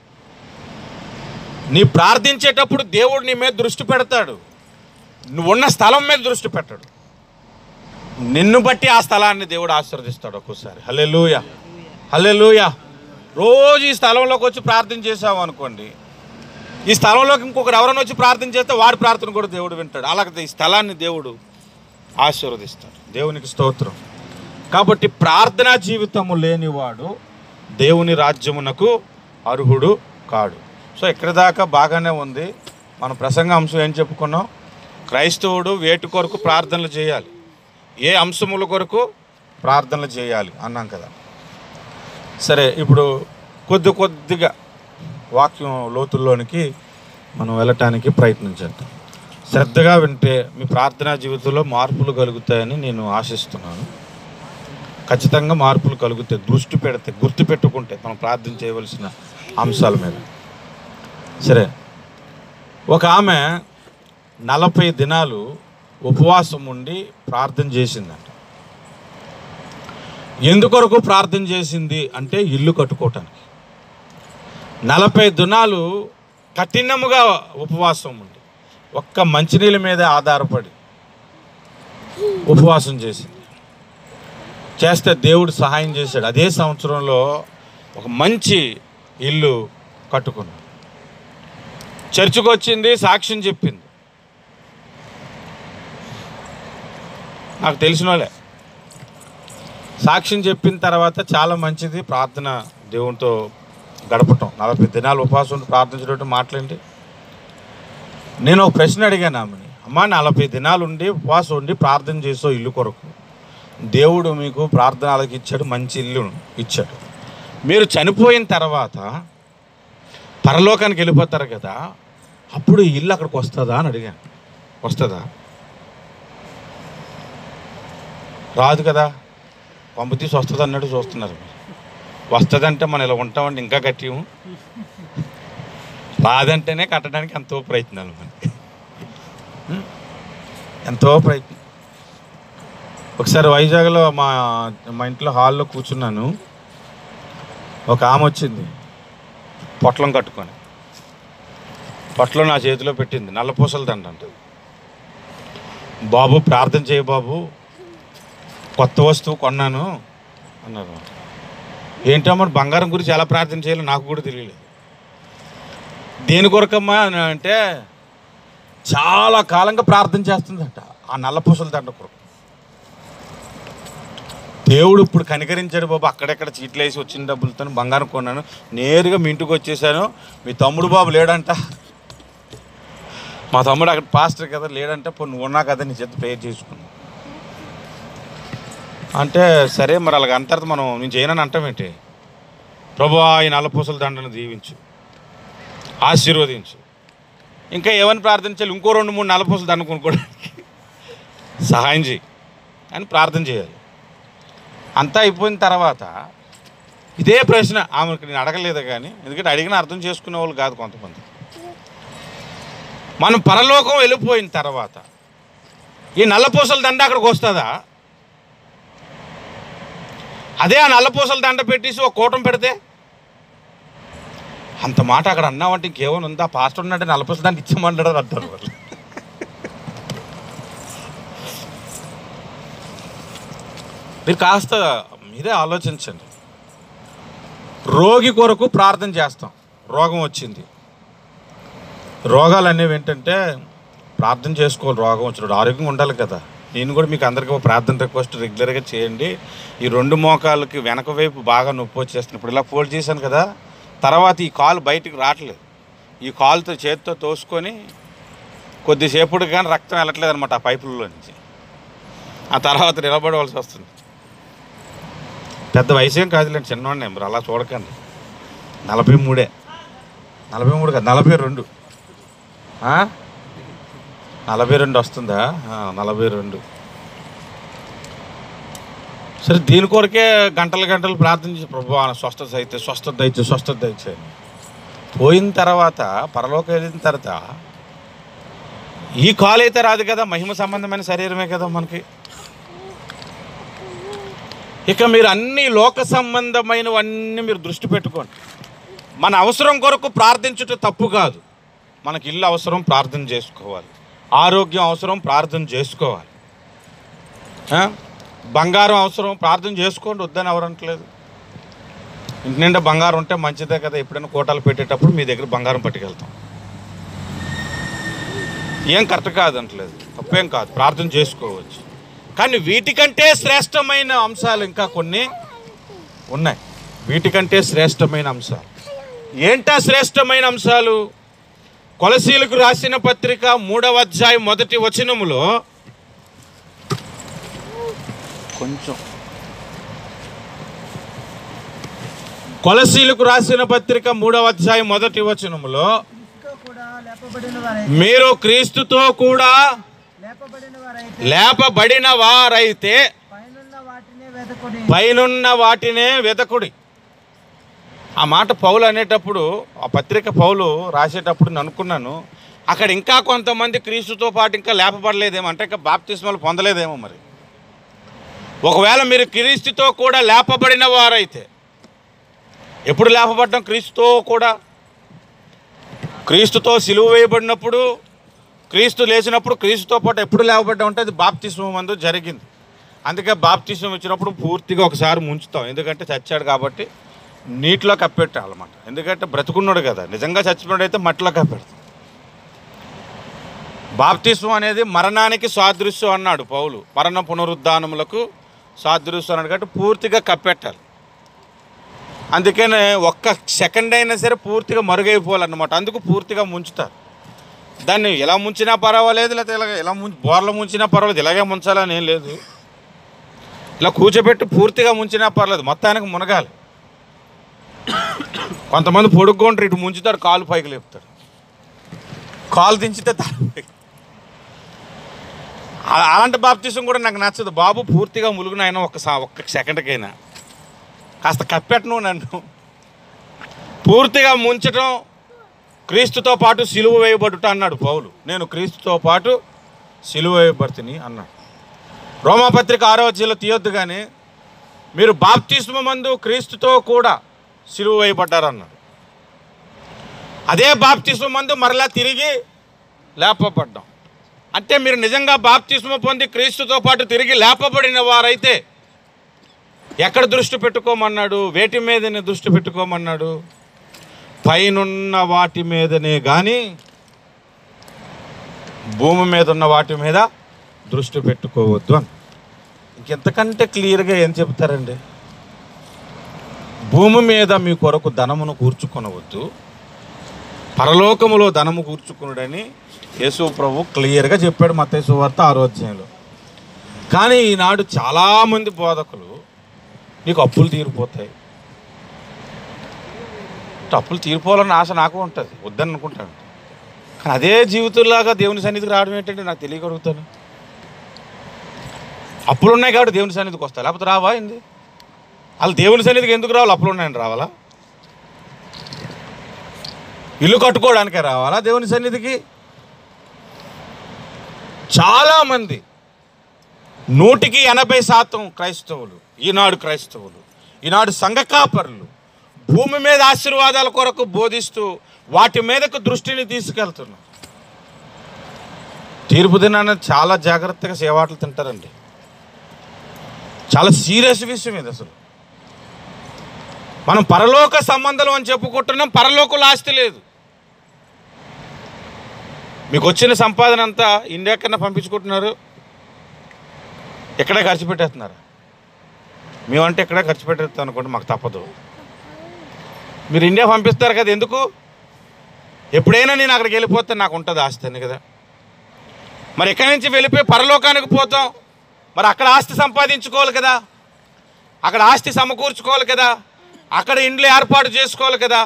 నీ ప్రార్థించేటప్పుడు దేవుడు నీ మీద దృష్టి పెడతాడు నువ్వు ఉన్న స్థలం మీద దృష్టి పెట్టాడు నిన్ను బట్టి ఆ స్థలాన్ని దేవుడు ఆశీర్వదిస్తాడు ఒక్కోసారి హల్లెలూయ హల్లెలూయ రోజు ఈ స్థలంలోకి వచ్చి ప్రార్థన చేసావు అనుకోండి ఈ స్థలంలోకి ఇంకొకరు ఎవరైనా వచ్చి ప్రార్థన చేస్తే వాడి ప్రార్థన కూడా దేవుడు వింటాడు అలాగే ఈ స్థలాన్ని దేవుడు ఆశీర్వదిస్తాడు దేవునికి స్తోత్రం కాబట్టి ప్రార్థనా జీవితము లేనివాడు దేవుని రాజ్యమునకు అర్హుడు కాడు సో ఇక్కడ దాకా బాగానే ఉంది మన ప్రసంగ అంశం ఏం చెప్పుకున్నాం క్రైస్తవుడు వేటి కొరకు ప్రార్థనలు చేయాలి ఏ అంశముల కొరకు ప్రార్థనలు చేయాలి అన్నాం కదా సరే ఇప్పుడు కొద్ది కొద్దిగా వాక్యం లోతుల్లోనికి మనం వెళ్ళటానికి ప్రయత్నించేద్దాం శ్రద్ధగా వింటే మీ ప్రార్థనా జీవితంలో మార్పులు కలుగుతాయని నేను ఆశిస్తున్నాను ఖచ్చితంగా మార్పులు కలుగుతాయి దృష్టి పెడితే గుర్తు పెట్టుకుంటే మనం ప్రార్థన చేయవలసిన అంశాల మీద సరే ఒక ఆమె నలభై దినాలు ఉపవాసం ఉండి ప్రార్థన చేసిందంట ఎందుకొరకు ప్రార్థన చేసింది అంటే ఇల్లు కట్టుకోవటానికి నలభై దినాలు కఠినముగా ఉపవాసం ఉండి ఒక్క మంచినీళ్ళ మీద ఆధారపడి ఉపవాసం చేసింది చేస్తే దేవుడు సహాయం చేశాడు అదే సంవత్సరంలో ఒక మంచి ఇల్లు కట్టుకున్నాడు చర్చికి వచ్చింది సాక్ష్యం చెప్పింది నాకు తెలిసిన వాళ్ళే సాక్ష్యం చెప్పిన తర్వాత చాలా మంచిది ప్రార్థన దేవునితో గడపటం నలభై దినాలు ఉపవాసం ఉండి ప్రార్థించడం మాట్లాడి నేను ఒక ప్రశ్న అడిగాను ఆమెని అమ్మా నలభై దినాలు ఉండి ఉపవాసం ఉండి ప్రార్థన చేసో ఇల్లు కొరకు దేవుడు మీకు ప్రార్థనలకు ఇచ్చాడు మంచి ఇల్లు ఇచ్చాడు మీరు చనిపోయిన తర్వాత పరలోకానికి వెళ్ళిపోతారు కదా అప్పుడు ఈ ఇల్లు అక్కడికి వస్తుందా అని అడిగాను వస్తుందా రాదు కదా పంపు తీసి వస్తుంది అన్నట్టు చూస్తున్నారు మీరు వస్తుందంటే మనం ఇలా ఉంటామంటే ఇంకా కట్టిము రాదంటేనే కట్టడానికి ఎంతో ప్రయత్నాలు మనకి ఉం? ఎంతో ప్రయత్నం ఒకసారి వైజాగ్లో మా మా ఇంట్లో హాల్లో కూర్చున్నాను ఒక ఆమె వచ్చింది పొట్లం కట్టుకొని పొట్లం నా చేతిలో పెట్టింది నల్లపూసలు దండ అంటది బాబు ప్రార్థన చేయ బాబు కొత్త వస్తువు కొన్నాను అన్నారు ఏంటమ్మా బంగారం గురించి ఎలా ప్రార్థన చేయాలో నాకు కూడా తెలియలేదు దేని కొరకమ్మా అని అంటే చాలా కాలంగా ప్రార్థన చేస్తుందట ఆ నల్లపూసల దండ కొరకు దేవుడు ఇప్పుడు కనికరించాడు బాబు అక్కడెక్కడ చీట్లు వేసి వచ్చిన డబ్బులతో బంగారం కొన్నాను నేరుగా మీ ఇంటికి వచ్చేసాను మీ తమ్ముడు బాబు లేడంట మా తమ్ముడు అక్కడ పాస్టర్ కదా లేడంటే పో నువ్వు ఉన్నా కదా నీ చేత ప్రేయర్ చేసుకున్నాను అంటే సరే మరి అలాగ అంత తర్వాత మనం నేను చేయనని అంటామేంటి ప్రభు ఈ నల్లపూసల దండను దీవించు ఆశీర్వదించు ఇంకా ఏమని ప్రార్థించాలి ఇంకో రెండు మూడు నల్లపూసల దండ కొనుక్కోవడానికి సహాయం చేయి అని ప్రార్థన చేయాలి అంతా అయిపోయిన తర్వాత ఇదే ప్రశ్న ఆమెకు నేను అడగలేదు కానీ ఎందుకంటే అడిగిన అర్థం చేసుకునే వాళ్ళు కాదు కొంతమంది మనం పరలోకం వెళ్ళిపోయిన తర్వాత ఈ నల్లపూసల దండ అక్కడికి వస్తుందా అదే ఆ నల్లపూసల దండ పెట్టేసి ఒక కూటం పెడితే అంత మాట అక్కడ అన్నావంటే ఇంకేమైనా ఉందా పాస్టర్ ఉన్నాడంటే నలభై దాన్ని ఇచ్చామన్నాడు అంటారు వాళ్ళు మీరు కాస్త మీరే ఆలోచించండి రోగి కొరకు ప్రార్థన చేస్తాం రోగం వచ్చింది రోగాలు అనేవి ఏంటంటే ప్రార్థన చేసుకోవాలి రోగం వచ్చినప్పుడు ఆరోగ్యంగా ఉండాలి కదా నేను కూడా మీకు అందరికీ ఒక ప్రార్థన రిక్వెస్ట్ రెగ్యులర్గా చేయండి ఈ రెండు మోకాలకి వెనక వైపు బాగా నొప్పి వచ్చేస్తుంది ఇప్పుడు ఇలా ఫోల్డ్ చేశాను కదా తర్వాత ఈ కాలు బయటికి రావట్లేదు ఈ కాలుతో చేతితో తోసుకొని కొద్దిసేపుడు కానీ రక్తం వెళ్ళట్లేదు అనమాట ఆ పైపుల్లో నుంచి ఆ తర్వాత నిలబడవలసి వస్తుంది పెద్ద వయసు ఏం కాదులేండి చిన్నవాడిని మీరు అలా చూడకండి నలభై మూడే నలభై మూడు కాదు నలభై రెండు ఆ? నలభై రెండు వస్తుందా ఆ, నలభై రెండు సరే దీని కొరకే గంటలు గంటలు ప్రార్థించి ప్రభు స్వస్థత అయితే స్వస్థత అయితే స్వస్థత అయితే పోయిన తర్వాత పరలోకి వెళ్ళిన తర్వాత ఈ కాలు అయితే రాదు కదా మహిమ సంబంధమైన శరీరమే కదా మనకి ఇక మీరు అన్ని లోక సంబంధమైనవన్నీ మీరు దృష్టి పెట్టుకోండి మన అవసరం కొరకు ప్రార్థించుట తప్పు కాదు మనకి ఇల్లు అవసరం ప్రార్థన చేసుకోవాలి ఆరోగ్యం అవసరం ప్రార్థన చేసుకోవాలి ఆ? బంగారం అవసరం ప్రార్థన చేసుకోండి వద్దని ఎవరంటలేదు ఇంటి నిండా బంగారం ఉంటే మంచిదే కదా ఎప్పుడైనా కోటాలు పెట్టేటప్పుడు మీ దగ్గర బంగారం పట్టుకెళ్తాం ఏం కరెక్ట్ కాదంటలేదు తప్పేం కాదు ప్రార్థన చేసుకోవచ్చు కానీ వీటికంటే శ్రేష్టమైన అంశాలు ఇంకా కొన్ని ఉన్నాయి వీటికంటే శ్రేష్టమైన అంశాలు ఏంటా శ్రేష్టమైన అంశాలు కొలసీలకు రాసిన పత్రిక మూడవ అధ్యాయం మొదటి వచనములో కొంచెం కొలసీలకు రాసిన పత్రిక మూడవ అధ్యాయం మొదటి వచనములో క్రీస్తుతో కూడా లేపబడిన వారైతే మీరు క్రీస్తుతో కూడా లేపబడిన వారైతే లేపబడిన వారైతే పైనున్న వాటినే వెదకుడి పైనున్న వాటినే వెతకుడి ఆ మాట పౌలు అనేటప్పుడు ఆ పత్రిక పౌలు రాసేటప్పుడు నేను అనుకున్నాను అక్కడ ఇంకా కొంతమంది క్రీస్తుతో పాటు ఇంకా లేపబడలేదేమో అంటే ఇంకా బాప్తిస్మాలు పొందలేదేమో మరి ఒకవేళ మీరు క్రీస్తుతో కూడా లేపబడిన వారైతే ఎప్పుడు లేపబడ్డం క్రీస్తుతో కూడా క్రీస్తుతో సిలువ వేయబడినప్పుడు క్రీస్తు లేచినప్పుడు క్రీస్తుతో పాటు ఎప్పుడు లేవబడ్డం అంటే అది బాప్తిస్మం మందు జరిగింది అందుకే బాప్తిస్మం ఇచ్చినప్పుడు పూర్తిగా ఒకసారి ముంచుతాం ఎందుకంటే చచ్చాడు కాబట్టి నీటిలో కప్పెట్టాలన్నమాట ఎందుకంటే బ్రతుకున్నాడు కదా నిజంగా చచ్చిపోయాడు అయితే మట్టిలో కప్పెడతాం బాప్తిస్మం అనేది మరణానికి సాదృశ్యం అన్నాడు పౌలు మరణ పునరుద్ధానములకు సాదృశ్యం అన్నాడు కాబట్టి పూర్తిగా కప్పెట్టాలి అందుకనే ఒక్క సెకండ్ అయినా సరే పూర్తిగా మరుగైపోవాలన్నమాట అందుకు పూర్తిగా ముంచుతారు దాన్ని ఎలా ముంచినా పర్వాలేదు లేకపోతే ఇలా ఎలా ముంచి బోర్ల ముంచినా పర్వాలేదు ఇలాగే ముంచాలని ఏం లేదు ఇలా కూర్చోబెట్టి పూర్తిగా ముంచినా పర్లేదు మొత్తానికి మునగాలి కొంతమంది పొడుక్కుంటారు ఇటు ముంచుతారు కాలు పైకి లేపుతారు కాలు దించితే తల పైకి. అలా- అలాంటి బాప్తీసం కూడా నాకు నచ్చదు బాబు పూర్తిగా ములుగునైనా ఒక్క సా- ఒక్క సెకండ్కైనా కాస్త కప్పెట్టను నన్ను పూర్తిగా ముంచటం క్రీస్తుతో పాటు సిలువ వేయబడుట అన్నాడు పౌలు నేను క్రీస్తుతో పాటు సిలువ వేయబడుతుని అన్నాడు రోమాపత్రిక ఆరో అధ్యాయంలో తీయొద్దు కానీ మీరు బాప్తిస్మ మందు క్రీస్తుతో కూడా సిలువ వేయబడ్డారు అన్నాడు అదే బాప్తిస్మ మందు మరలా తిరిగి లేపబడ్డాం అంటే మీరు నిజంగా బాప్తిస్మ పొంది క్రీస్తుతో పాటు తిరిగి లేపబడిన వారైతే ఎక్కడ దృష్టి పెట్టుకోమన్నాడు వేటి మీదనే దృష్టి పెట్టుకోమన్నాడు పైనున్న వాటి మీదనే కానీ భూమి మీద ఉన్న వాటి మీద దృష్టి పెట్టుకోవద్దు అని ఇంకెంతకంటే క్లియర్గా ఏం చెప్తారండి భూమి మీద మీ కొరకు ధనమును కూర్చుకొనవద్దు పరలోకములో ధనము కూర్చుకునుడని యేసు ప్రభు క్లియర్గా చెప్పాడు మతేసు వార్త ఆరోధ్యంలో కానీ ఈనాడు చాలామంది బోధకులు నీకు అప్పులు తీరిపోతాయి అప్పులు తీరిపోవాలన్న ఆశ నాకు ఉంటుంది వద్దని అనుకుంటాను కానీ అదే జీవితంలాగా దేవుని సన్నిధికి రావడం ఏంటంటే నాకు తెలియగలుగుతాను అప్పులు ఉన్నాయి కాబట్టి దేవుని సన్నిధికి వస్తా లేకపోతే రావా ఏంది వాళ్ళు దేవుని సన్నిధికి ఎందుకు రావాలి అప్పులు ఉన్నాయని రావాలా ఇల్లు కట్టుకోవడానికే రావాలా దేవుని సన్నిధికి చాలామంది నూటికి ఎనభై శాతం క్రైస్తవులు ఈనాడు క్రైస్తవులు ఈనాడు సంఘ కాపరులు భూమి మీద ఆశీర్వాదాల కొరకు బోధిస్తూ వాటి మీదకు దృష్టిని తీసుకెళ్తున్నాం తీర్పు దినాన చాలా జాగ్రత్తగా సేవాట్లు తింటారండి చాలా సీరియస్ విషయం ఇది అసలు మనం పరలోక సంబంధం అని చెప్పుకుంటున్నాం పరలోకుల ఆస్తి లేదు మీకు వచ్చిన సంపాదన అంతా ఇండియా కన్నా పంపించుకుంటున్నారు ఎక్కడే ఖర్చు పెట్టేస్తున్నారు మేమంటే ఎక్కడే ఖర్చు పెట్టేస్తాం అనుకోండి మాకు తప్పదు మీరు ఇండియా పంపిస్తారు కదా ఎందుకు ఎప్పుడైనా నేను అక్కడికి వెళ్ళిపోతే నాకు ఉంటుంది ఆస్తి అని కదా మరి ఎక్కడి నుంచి వెళ్ళిపోయి పరలోకానికి పోతాం మరి అక్కడ ఆస్తి సంపాదించుకోవాలి కదా అక్కడ ఆస్తి సమకూర్చుకోవాలి కదా అక్కడ ఇండ్లు ఏర్పాటు చేసుకోవాలి కదా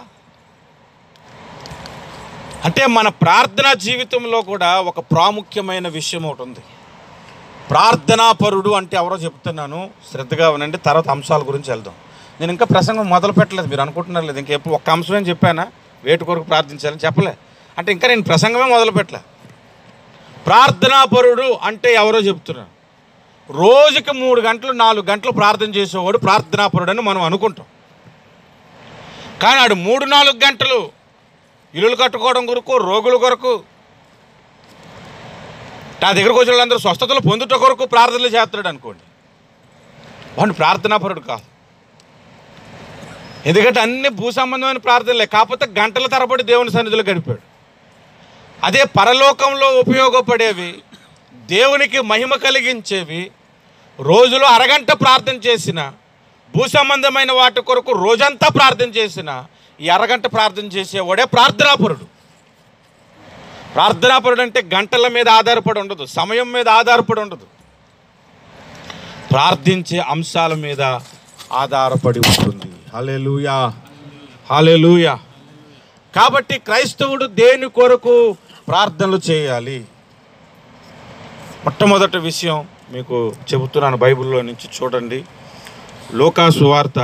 అంటే మన ప్రార్థనా జీవితంలో కూడా ఒక ప్రాముఖ్యమైన విషయం ఒకటి ఉంది ప్రార్థనాపరుడు అంటే ఎవరో చెప్తున్నాను శ్రద్ధగా వినండి తర్వాత అంశాల గురించి వెళ్దాం నేను ఇంకా ప్రసంగం మొదలు పెట్టలేదు మీరు అనుకుంటున్నారు లేదు ఇంకా ఎప్పుడు ఒక్క అంశమే చెప్పానా వేటి కొరకు ప్రార్థించాలని చెప్పలే అంటే ఇంకా నేను ప్రసంగమే మొదలు పెట్టలే ప్రార్థనాపరుడు అంటే ఎవరో చెప్తున్నాను రోజుకి మూడు గంటలు నాలుగు గంటలు ప్రార్థన చేసేవాడు ప్రార్థనాపరుడు అని మనం అనుకుంటాం కానీ ఆడు మూడు నాలుగు గంటలు ఇల్లులు కట్టుకోవడం కొరకు రోగుల కొరకు నా దగ్గరకు వచ్చిన వాళ్ళందరూ స్వస్థతలు పొందుట కొరకు ప్రార్థనలు చేస్తాడు అనుకోండి వాడిని ప్రార్థనాపరుడు కాదు ఎందుకంటే అన్ని భూ సంబంధమైన ప్రార్థనలే కాకపోతే గంటల తరబడి దేవుని సన్నిధిలో గడిపాడు అదే పరలోకంలో ఉపయోగపడేవి దేవునికి మహిమ కలిగించేవి రోజులో అరగంట ప్రార్థన చేసిన భూ సంబంధమైన వాటి కొరకు రోజంతా ప్రార్థన చేసిన ఈ అరగంట ప్రార్థన చేసేవాడే ప్రార్థనాపరుడు ప్రార్థనాపరుడు అంటే గంటల మీద ఆధారపడి ఉండదు సమయం మీద ఆధారపడి ఉండదు ప్రార్థించే అంశాల మీద ఆధారపడి ఉంటుంది హలెలూయా హలెలూయా కాబట్టి క్రైస్తవుడు దేని కొరకు ప్రార్థనలు చేయాలి మొట్టమొదటి విషయం మీకు చెబుతున్నాను బైబిల్లో నుంచి చూడండి లోకా సువార్త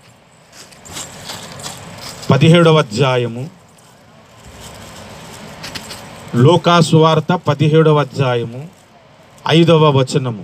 పదిహేడవ అధ్యాయము లోకా సువార్త పదిహేడవ అధ్యాయము ఐదవ వచనము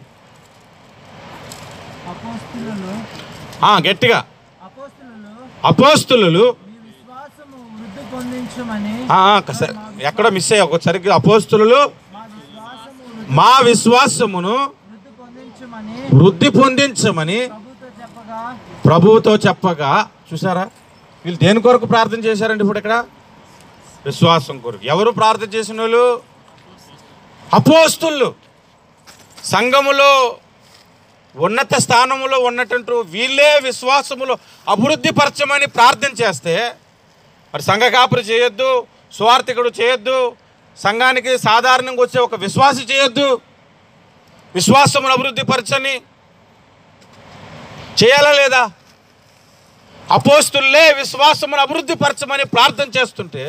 అపోస్తులలో ఆ, గట్టిగా అపోస్తులలో అపోస్తులు మీ విశ్వాసము వృద్ధి పొందించమని ఎక్కడ మిస్ అయ్యా ఒకసారి అపోస్తులు మా విశ్వాసము వృద్ధి- మా విశ్వాసమును వృద్ధి పొందించమని వృద్ధి పొందించమని ప్రభుతో చెప్పగా ప్రభువుతో చెప్పగా చూసారా వీళ్ళు దేని కొరకు ప్రార్థన చేశారండి ఇప్పుడు ఇక్కడ విశ్వాసం కొరకు ఎవరు ప్రార్థన చేసిన వాళ్ళు అపోస్తులు సంఘములో ఉన్నత స్థానములో ఉన్నట్టు వీళ్ళే విశ్వాసములో అభివృద్ధి పరచమని ప్రార్థన చేస్తే మరి సంఘ కాపురి చేయొద్దు స్వార్థికుడు చేయొద్దు సంఘానికి సాధారణంగా వచ్చే ఒక విశ్వాసి చేయొద్దు విశ్వాసమును అభివృద్ధి పరచని చేయాలా లేదా అపోస్తుల్లే విశ్వాసమును అభివృద్ధి పరచమని ప్రార్థన చేస్తుంటే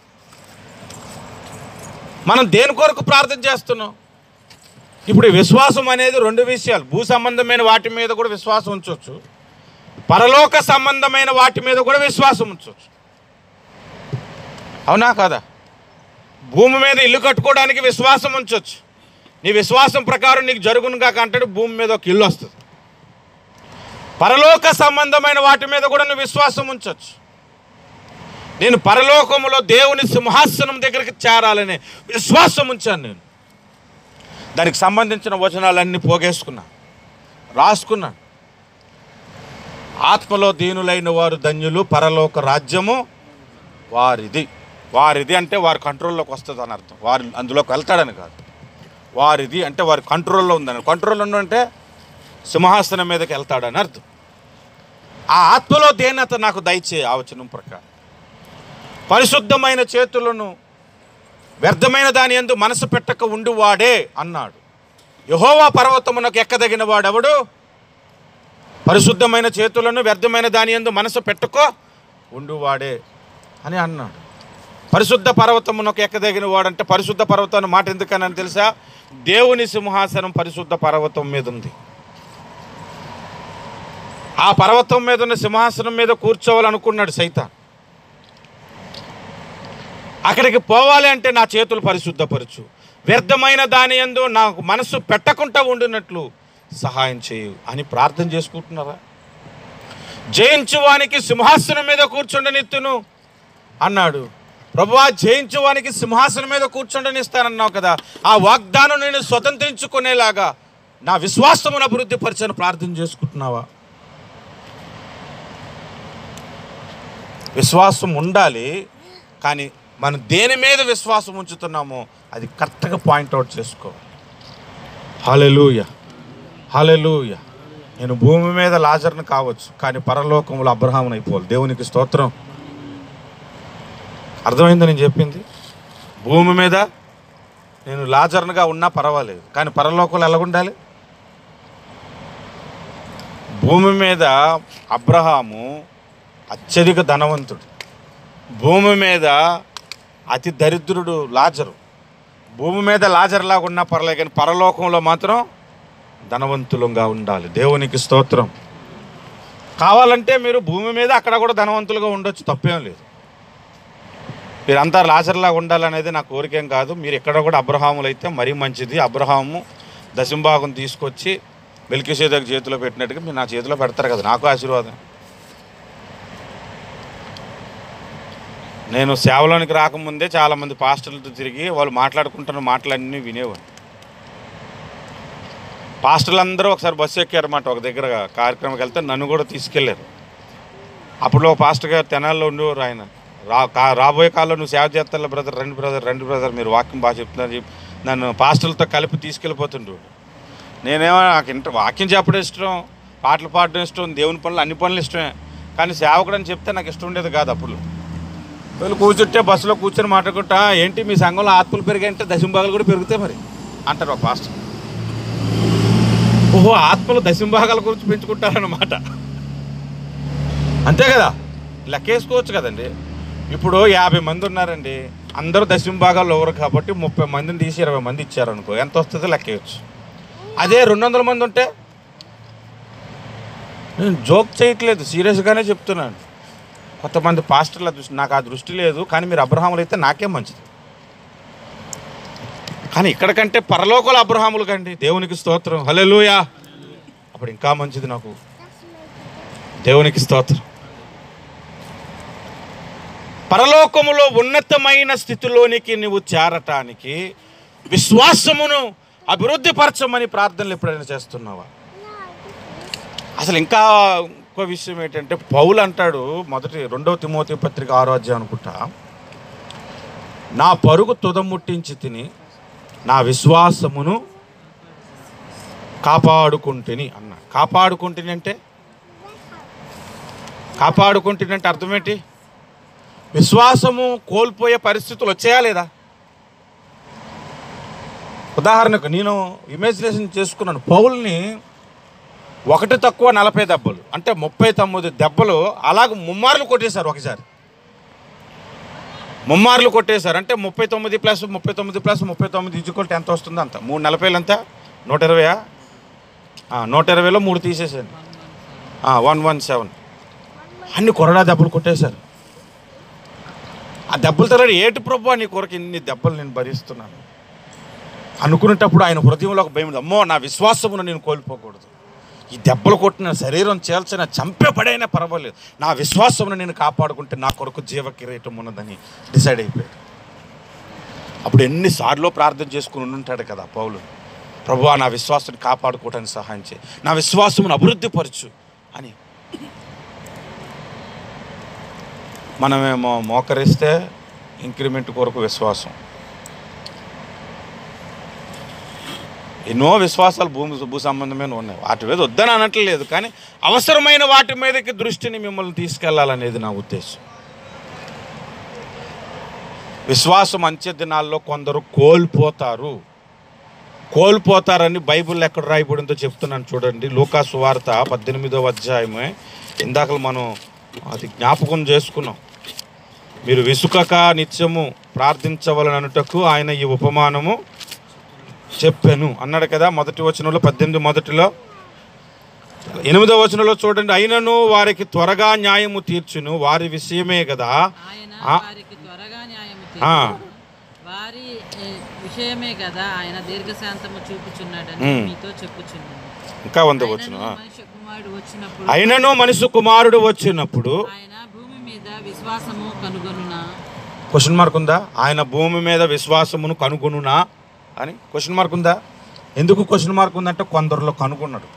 మనం దేని కొరకు ప్రార్థన చేస్తున్నాం ఇప్పుడు ఈ విశ్వాసం అనేది రెండు విషయాలు భూ సంబంధమైన వాటి మీద కూడా విశ్వాసం ఉంచవచ్చు పరలోక సంబంధమైన వాటి మీద కూడా విశ్వాసం ఉంచవచ్చు అవునా కాదా భూమి మీద ఇల్లు కట్టుకోవడానికి విశ్వాసం ఉంచవచ్చు నీ విశ్వాసం ప్రకారం నీకు జరుగును కాక అంటాడు భూమి మీద ఒక ఇల్లు వస్తుంది పరలోక సంబంధమైన వాటి మీద కూడా నువ్వు విశ్వాసం ఉంచవచ్చు నేను పరలోకములో దేవుని సింహాసనం దగ్గరికి చేరాలనే విశ్వాసం ఉంచాను నేను దానికి సంబంధించిన వచనాలన్నీ పోగేసుకున్నా రాసుకున్నాను ఆత్మలో దీనులైన వారు ధన్యులు పరలోక రాజ్యము వారిది వారిది అంటే వారి కంట్రోల్లోకి వస్తుంది అని అర్థం వారి అందులోకి వెళ్తాడని కాదు వారిది అంటే వారి కంట్రోల్లో ఉందని కంట్రోల్లో అంటే సింహాసనం మీదకి వెళ్తాడని అర్థం ఆ ఆత్మలో దేనత నాకు దయచే ఆవచనం ప్రకారం పరిశుద్ధమైన చేతులను వ్యర్థమైన దాని ఎందు మనసు పెట్టక ఉండువాడే అన్నాడు యహోవా పర్వతమునకు ఎక్కదగిన వాడెవడు పరిశుద్ధమైన చేతులను వ్యర్థమైన దాని ఎందు మనసు పెట్టుకో ఉండువాడే అని అన్నాడు పరిశుద్ధ పర్వతమునకు ఎక్కదగిన వాడంటే పరిశుద్ధ పర్వతం అన్న మాట ఎందుకని తెలుసా దేవుని సింహాసనం పరిశుద్ధ పర్వతం మీద ఉంది ఆ పర్వతం మీద ఉన్న సింహాసనం మీద కూర్చోవాలనుకున్నాడు సైతాన్ అక్కడికి పోవాలి అంటే నా చేతులు పరిశుద్ధపరచు వ్యర్థమైన దాని ఎందు నాకు మనసు పెట్టకుండా ఉండినట్లు సహాయం చేయు అని ప్రార్థన చేసుకుంటున్నారా జయించువానికి సింహాసనం మీద కూర్చుండనిత్తును అన్నాడు ప్రభువా జయించువానికి సింహాసనం మీద కూర్చుండనిస్తానన్నావు కదా ఆ వాగ్దానం నేను స్వతంత్రించుకునేలాగా నా విశ్వాసమును అభివృద్ధి పరిచని ప్రార్థన చేసుకుంటున్నావా విశ్వాసం ఉండాలి కానీ మనం దేని మీద విశ్వాసం ఉంచుతున్నామో అది కరెక్ట్గా పాయింట్అవుట్ చేసుకో హలెలూయ హలెలూయ నేను భూమి మీద లాజర్ను కావచ్చు కానీ పరలోకంలో అబ్రహామును అయిపోవాలి దేవునికి స్తోత్రం అర్థమైంది నేను చెప్పింది భూమి మీద నేను లాజర్నుగా ఉన్నా పర్వాలేదు కానీ పరలోకంలో ఎలా ఉండాలి భూమి మీద అబ్రహాము అత్యధిక ధనవంతుడు భూమి మీద అతి దరిద్రుడు లాజరు భూమి మీద లాజర్లాగా ఉన్నా పర్లేదు కానీ పరలోకంలో మాత్రం ధనవంతులుగా ఉండాలి దేవునికి స్తోత్రం కావాలంటే మీరు భూమి మీద అక్కడ కూడా ధనవంతులుగా ఉండొచ్చు తప్పేం లేదు మీరంతా లాజర్లాగా ఉండాలనేది నా కోరికేం కాదు మీరు ఇక్కడ కూడా అబ్రహాములు అయితే మరీ మంచిది అబ్రహాము దశంభాగం తీసుకొచ్చి మెల్కిసేదకు చేతిలో పెట్టినట్టుగా మీరు నా చేతిలో పెడతారు కదా నాకు ఆశీర్వాదం నేను సేవలోనికి రాకముందే చాలామంది పాస్టర్లతో తిరిగి వాళ్ళు మాట్లాడుకుంటున్న మాటలన్నీ వినేవాడు పాస్టర్లు అందరూ ఒకసారి బస్సు ఎక్కారన్నమాట ఒక దగ్గర కార్యక్రమంకి వెళ్తే నన్ను కూడా తీసుకెళ్ళారు అప్పుడు ఒక పాస్టర్ గారు తెనాల్లో ఉండేవారు ఆయన రా కా- రాబోయే కాలంలో నువ్వు సేవ చేస్తాను బ్రదర్ రండి బ్రదర్ రండి బ్రదర్ మీరు వాక్యం బాగా చెప్తున్నారు చెప్పి నన్ను పాస్టర్లతో కలిపి తీసుకెళ్ళిపోతుండ్రు నేనేమో నాకు ఇంట వాక్యం చెప్పడం ఇష్టం పాటలు పాడడం ఇష్టం దేవుని పనులు అన్ని పనులు ఇష్టమే కానీ సేవకుడు అని చెప్తే నాకు ఇష్టం ఉండేది కాదు అప్పుడు వీళ్ళు కూర్చుంటే బస్సులో కూర్చొని మాట్లాడుకుంటా ఏంటి మీ సంఘంలో ఆత్మలు పెరిగాయంటే దశంభాగాలు కూడా పెరుగుతాయి మరి అంటారు ఒక పాస్టర్ ఓహో ఆత్మలు దశంభాగాల గురించి పెంచుకుంటారన్నమాట అంతే కదా లెక్కేసుకోవచ్చు కదండి ఇప్పుడు యాభై మంది ఉన్నారండి అందరూ దశంభాగాలు ఎవరు కాబట్టి ముప్పై మందిని తీసి ఇరవై మంది ఇచ్చారనుకో ఎంత వస్తుందో లెక్కేయచ్చు అదే రెండు వందల మంది ఉంటే నేను జోక్ చేయట్లేదు సీరియస్గానే చెప్తున్నాను కొంతమంది పాస్టర్ల దృష్టి నాకు ఆ దృష్టి లేదు కానీ మీరు అబ్రహాములు అయితే నాకే మంచిది కానీ ఇక్కడ కంటే పరలోకల అబ్రహాములు కండి దేవునికి స్తోత్రం హల్లెలూయా అప్పుడు ఇంకా మంచిది నాకు దేవునికి స్తోత్రం పరలోకములో ఉన్నతమైన స్థితిలోనికి నువ్వు చేరటానికి విశ్వాసమును అభివృద్ధి పరచమని ప్రార్థనలు ఎప్పుడైనా చేస్తున్నావా అసలు ఇంకా ఇంకో విషయం ఏంటంటే పౌలు అంటాడు మొదటి రెండవ తిమోతి పత్రిక ఆరోగ్యం అనుకుంటా నా పరుగు తుదముట్టించి తిని నా విశ్వాసమును కాపాడుకుంటుని అన్న కాపాడుకుంటుని అంటే కాపాడుకుంటుని అంటే అర్థం ఏంటి విశ్వాసము కోల్పోయే పరిస్థితులు వచ్చాయా లేదా ఉదాహరణకు నేను ఇమాజినేషన్ చేసుకున్నాను పౌల్ని ఒకటి తక్కువ నలభై దెబ్బలు అంటే ముప్పై తొమ్మిది దెబ్బలు అలాగ ముమ్మార్లు కొట్టేశారు ఒకసారి ముమ్మార్లు కొట్టేశారు అంటే ముప్పై తొమ్మిది ప్లస్ ముప్పై తొమ్మిది ప్లస్ ముప్పై తొమ్మిది ఇజ్జుకొల్ట్ ఎంత వస్తుంది అంత మూడు నలభైలు ఎంత నూట ఇరవయా ఆ, నూట ఇరవైలో మూడు తీసేసాను వన్ వన్ సెవెన్ అన్ని కొరడా దెబ్బలు కొట్టేశారు ఆ దెబ్బలు తర్వాత ఏటి ప్రభు నీ కొరకు ఇన్ని దెబ్బలు నేను భరిస్తున్నాను అనుకునేటప్పుడు ఆయన హృదయంలో ఒక భయం ఉంది. అమ్మో నా విశ్వాసమును నేను కోల్పోకూడదు ఈ దెబ్బలు కొట్టిన శరీరం చేల్చిన చంపే పడైనా పర్వాలేదు నా విశ్వాసమును నేను కాపాడుకుంటే నా కొరకు జీవ కిరీటం ఉన్నదని డిసైడ్ అయిపోయాడు అప్పుడు ఎన్నిసార్లు ప్రార్థన చేసుకుని ఉంటాడు కదా పౌలు ప్రభువా నా విశ్వాసాన్ని కాపాడుకోవడానికి సహాయం చేయి నా విశ్వాసమును అభివృద్ధి పరచు అని మనమేమో మోకరిస్తే ఇంక్రిమెంట్ కొరకు విశ్వాసం ఎన్నో విశ్వాసాలు భూమి భూ సంబంధమైన ఉన్నాయి వాటి మీద వద్దని అనట్లేదు కానీ అవసరమైన వాటి మీదకి దృష్టిని మిమ్మల్ని తీసుకెళ్లాలనేది నా ఉద్దేశం విశ్వాసం అంచె దినాల్లో కొందరు కోల్పోతారు కోల్పోతారని బైబిల్ ఎక్కడ రాయబడిందో చెప్తున్నాను చూడండి లూకాసు వార్త పద్దెనిమిదవ అధ్యాయమే ఇందాక మనం అది జ్ఞాపకం చేసుకున్నాం మీరు విసుకక నిత్యము ప్రార్థించవలననుటకు ఆయన ఈ ఉపమానము చెప్పాను అన్నాడు కదా మొదటి వచనంలో పద్దెనిమిది మొదటిలో ఎనిమిదవ వచనంలో చూడండి అయినను వారికి త్వరగా న్యాయము తీర్చును వారి విషయమే కదా ఆయన ఆ. వారికి త్వరగా న్యాయము ఆ. తీర్చును. వారి ఏ, విషయమే కదా ఆయన దీర్ఘశాంతము చూపుచున్నాడని ఉమ్. మీతో చెప్పుచున్నాను ఇంకా వంద వచనం ఆయనను ఆ. మనుష్య కుమారుడు వచ్చినప్పుడు అయినను మనిషి కుమారుడు వచ్చినప్పుడు ఆయన భూమి మీద విశ్వాసము కనుగొనునా క్వశ్చన్ మార్క్ ఉందా ఆయన భూమి మీద విశ్వాసమును కనుగొనునా అని క్వశ్చన్ మార్క్ ఉందా ఎందుకు క్వశ్చన్ మార్క్ ఉందంటే కొందరిలో కనుగొన్నాడు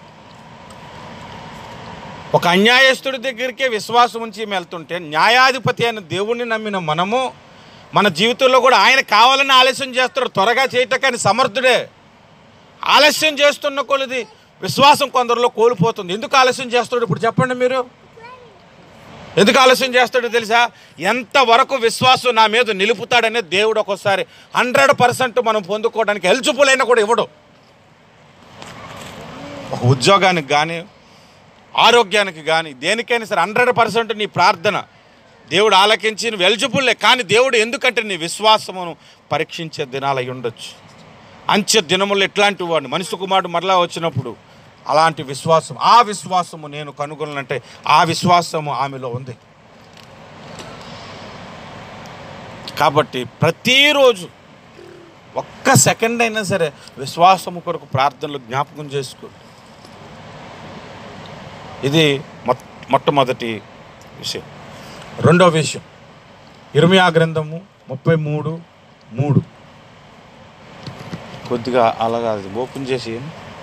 ఒక అన్యాయస్తుడి దగ్గరికి విశ్వాసం ఉంచి ఈమె వెళ్తుంటే న్యాయాధిపతి అయిన దేవుణ్ణి నమ్మిన మనము మన జీవితంలో కూడా ఆయన కావాలని ఆలస్యం చేస్తాడు త్వరగా చేయటకని సమర్థుడే ఆలస్యం చేస్తున్న కొలది విశ్వాసం కొందరిలో కోల్పోతుంది ఎందుకు ఆలస్యం చేస్తాడు ఇప్పుడు చెప్పండి మీరు ఎందుకు ఆలస్యం చేస్తాడో తెలుసా ఎంతవరకు విశ్వాసం నా మీద నిలుపుతాడనే దేవుడు ఒక్కోసారి హండ్రెడ్ పర్సెంట్ మనం పొందుకోవడానికి ఎలిజిబుల్ కూడా ఇవ్వడు ఒక ఉద్యోగానికి కానీ ఆరోగ్యానికి కానీ దేనికైనా సరే హండ్రెడ్ పర్సెంట్ నీ ప్రార్థన దేవుడు ఆలకించి నువ్వు ఎలిజిబుల్లే కానీ దేవుడు ఎందుకంటే నీ విశ్వాసమును పరీక్షించే దినాలు అయి ఉండొచ్చు అంచె దినములు ఎట్లాంటి వాడిని మనిషి కుమారుడు మరలా వచ్చినప్పుడు అలాంటి విశ్వాసం ఆ విశ్వాసము నేను కనుగొనంటే ఆ విశ్వాసము ఆమెలో ఉంది కాబట్టి ప్రతిరోజు ఒక్క సెకండ్ అయినా సరే విశ్వాసము కొరకు ప్రార్థనలు జ్ఞాపకం చేసుకో ఇది మొట్ మొట్టమొదటి విషయం రెండో విషయం ఇర్మియా గ్రంథము ముప్పై మూడు మూడు కొద్దిగా అలాగా అది ఓపెన్ చేసి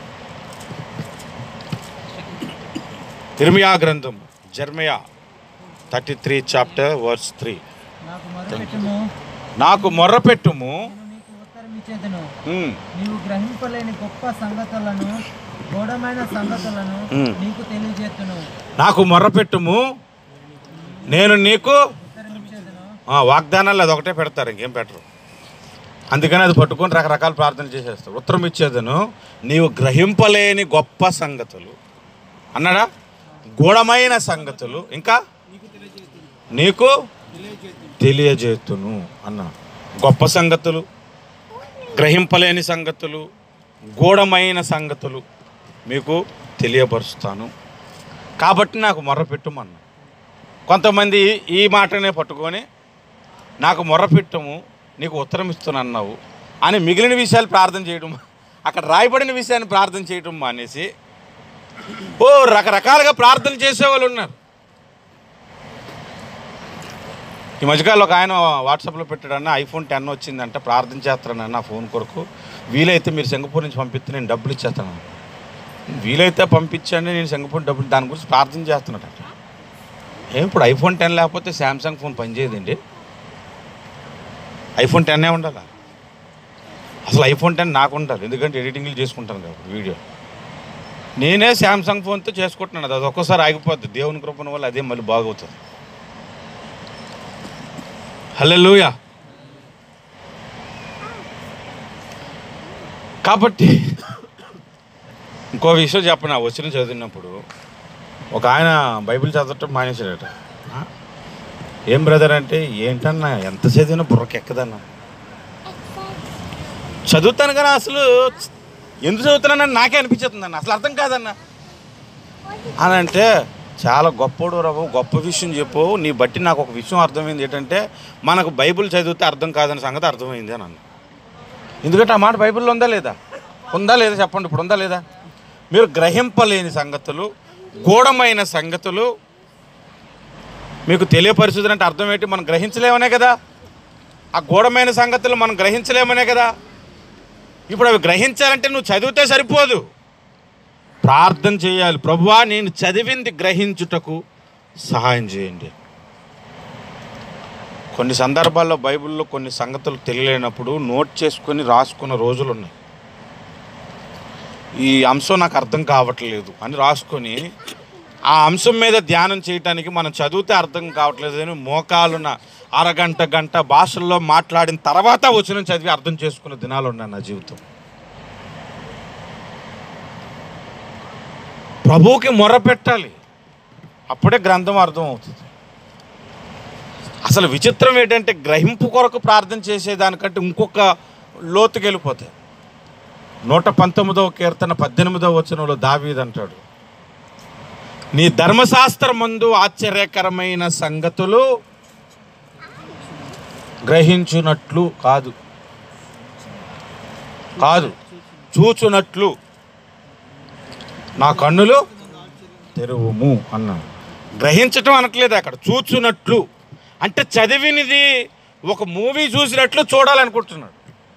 ఇర్మియా గ్రంథం Jeremiah thirty three chapter verse three నాకు మొదలెట్టుము నాకు మొర్రపెట్టుము నేను నీకు ఉత్తరం ఇచ్చేదను ఉమ్, నీవు గ్రహింపలేని గొప్ప సంగతులను గూఢమైన సంగతులను మ్. నీకు తెలియజేస్తును నాకు మొర్రపెట్టుము నేను నీకు ఉత్తరం ఇచ్చేదను ఆ, వాగ్దానాలు అది ఒకటే పెడతారు ఇంకేం పెట్టరు అందుకని అది పట్టుకొని రకరకాల ప్రార్థనలు చేసేస్తారు ఉత్తరం ఇచ్చేదను నీవు గ్రహింపలేని గొప్ప సంగతులు అన్నాడా గూఢమైన సంగతులు ఇంకా నీకు తెలియజేతును అన్న గొప్ప సంగతులు గ్రహింపలేని సంగతులు గూఢమైన సంగతులు మీకు తెలియపరుస్తాను కాబట్టి నాకు మొర్రపెట్టుమన్నా కొంతమంది ఈ మాటనే పట్టుకొని నాకు మొర్రపెట్టము నీకు ఉత్తరం ఇస్తున్నావు అని మిగిలిన విషయాలు ప్రార్థన చేయడం అక్కడ రాయబడిన విషయాన్ని ప్రార్థన చేయడం మానేసి ఓ రకరకాలుగా ప్రార్థన చేసేవాళ్ళు ఉన్నారు ఈ మధ్యకాలంలో ఒక ఆయన వాట్సాప్లో పెట్టాడన్న ఐఫోన్ టెన్ వచ్చిందంట ప్రార్థన చేస్తానన్న ఫోన్ కొరకు వీలైతే మీరు సింగపూర్ నుంచి పంపిస్తే నేను డబ్బులు ఇచ్చేస్తాను వీలైతే పంపించండి నేను సింగపూర్ డబ్బులు దాని గురించి ప్రార్థన చేస్తున్నాడట ఏం ఇప్పుడు ఐఫోన్ టెన్ లేకపోతే శాంసంగ్ ఫోన్ పనిచేయదండి ఐఫోన్ టెన్నే ఉండాలా అసలు ఐఫోన్ టెన్ నాకు ఉండాలి ఎందుకంటే ఎడిటింగ్లు చేసుకుంటాను కాబట్టి వీడియో నేనే శాంసంగ్ ఫోన్తో చేసుకుంటున్నాను అది ఒక్కోసారి ఆగిపోద్ది దేవుని కృపణ వల్ల అదే మళ్ళీ బాగవుతుంది హలో కాబట్టి ఇంకో విషయం చెప్పనా వచ్చిన చదివినప్పుడు ఒక ఆయన బైబిల్ చదవటం మానేశాడట ఆ? ఏం బ్రదర్ అంటే ఏంటన్నా ఎంత చదివినా బుర్రకి ఎక్కదన్నా చదువుతాను కానీ అసలు ఎందుకు చదువుతున్నానని నాకే అనిపించుతుందన్న అసలు అర్థం కాదన్న అని అంటే చాలా గొప్పడు రావు గొప్ప విషయం చెప్పు నీ బట్టి నాకు ఒక విషయం అర్థమైంది ఏంటంటే మనకు బైబిల్ చదివితే అర్థం కాదన్న సంగతి అర్థమైంది అని అన్న ఎందుకంటే ఆ మాట బైబిల్లో ఉందా లేదా ఉందా లేదా చెప్పండి ఇప్పుడు ఉందా లేదా మీరు గ్రహింపలేని సంగతులు గూఢమైన సంగతులు మీకు తెలియపరుచుదని అంటే అర్థం ఏంటి మనం గ్రహించలేమనే కదా ఆ గూఢమైన సంగతులు మనం గ్రహించలేమనే కదా ఇప్పుడు అవి గ్రహించాలంటే నువ్వు చదివితే సరిపోదు ప్రార్థన చేయాలి ప్రభువా నేను చదివింది గ్రహించుటకు సహాయం చేయండి కొన్ని సందర్భాల్లో బైబిల్లో కొన్ని సంగతులు తెలియలేనప్పుడు నోట్ చేసుకొని రాసుకున్న రోజులు ఉన్నాయి ఈ అంశం నాకు అర్థం కావట్లేదు అని రాసుకొని ఆ అంశం మీద ధ్యానం చేయటానికి మనం చదివితే అర్థం కావట్లేదు అని మోకాలున అరగంట గంట భాషల్లో మాట్లాడిన తర్వాత వచ్చిన చదివి అర్థం చేసుకున్న దినాలు ఉన్నాయి నా జీవితం ప్రభువుకి మొర పెట్టాలి అప్పుడే గ్రంథం అర్థం అవుతుంది అసలు విచిత్రం ఏంటంటే గ్రహింపు కొరకు ప్రార్థన చేసేదానికంటే ఇంకొక లోతుకి వెళ్ళిపోతాయి నూట పంతొమ్మిదవ కీర్తన పద్దెనిమిదవ వచనంలో దావీద్ అంటాడు నీ ధర్మశాస్త్రం ముందు ఆశ్చర్యకరమైన సంగతులు గ్రహించునట్లు కాదు కాదు చూచునట్లు నా కన్నులు తెరువుము అన్నాడు గ్రహించటం అనట్లేదు అక్కడ చూచున్నట్లు అంటే చదివినది ఒక మూవీ చూసినట్లు చూడాలనుకుంటున్నాడు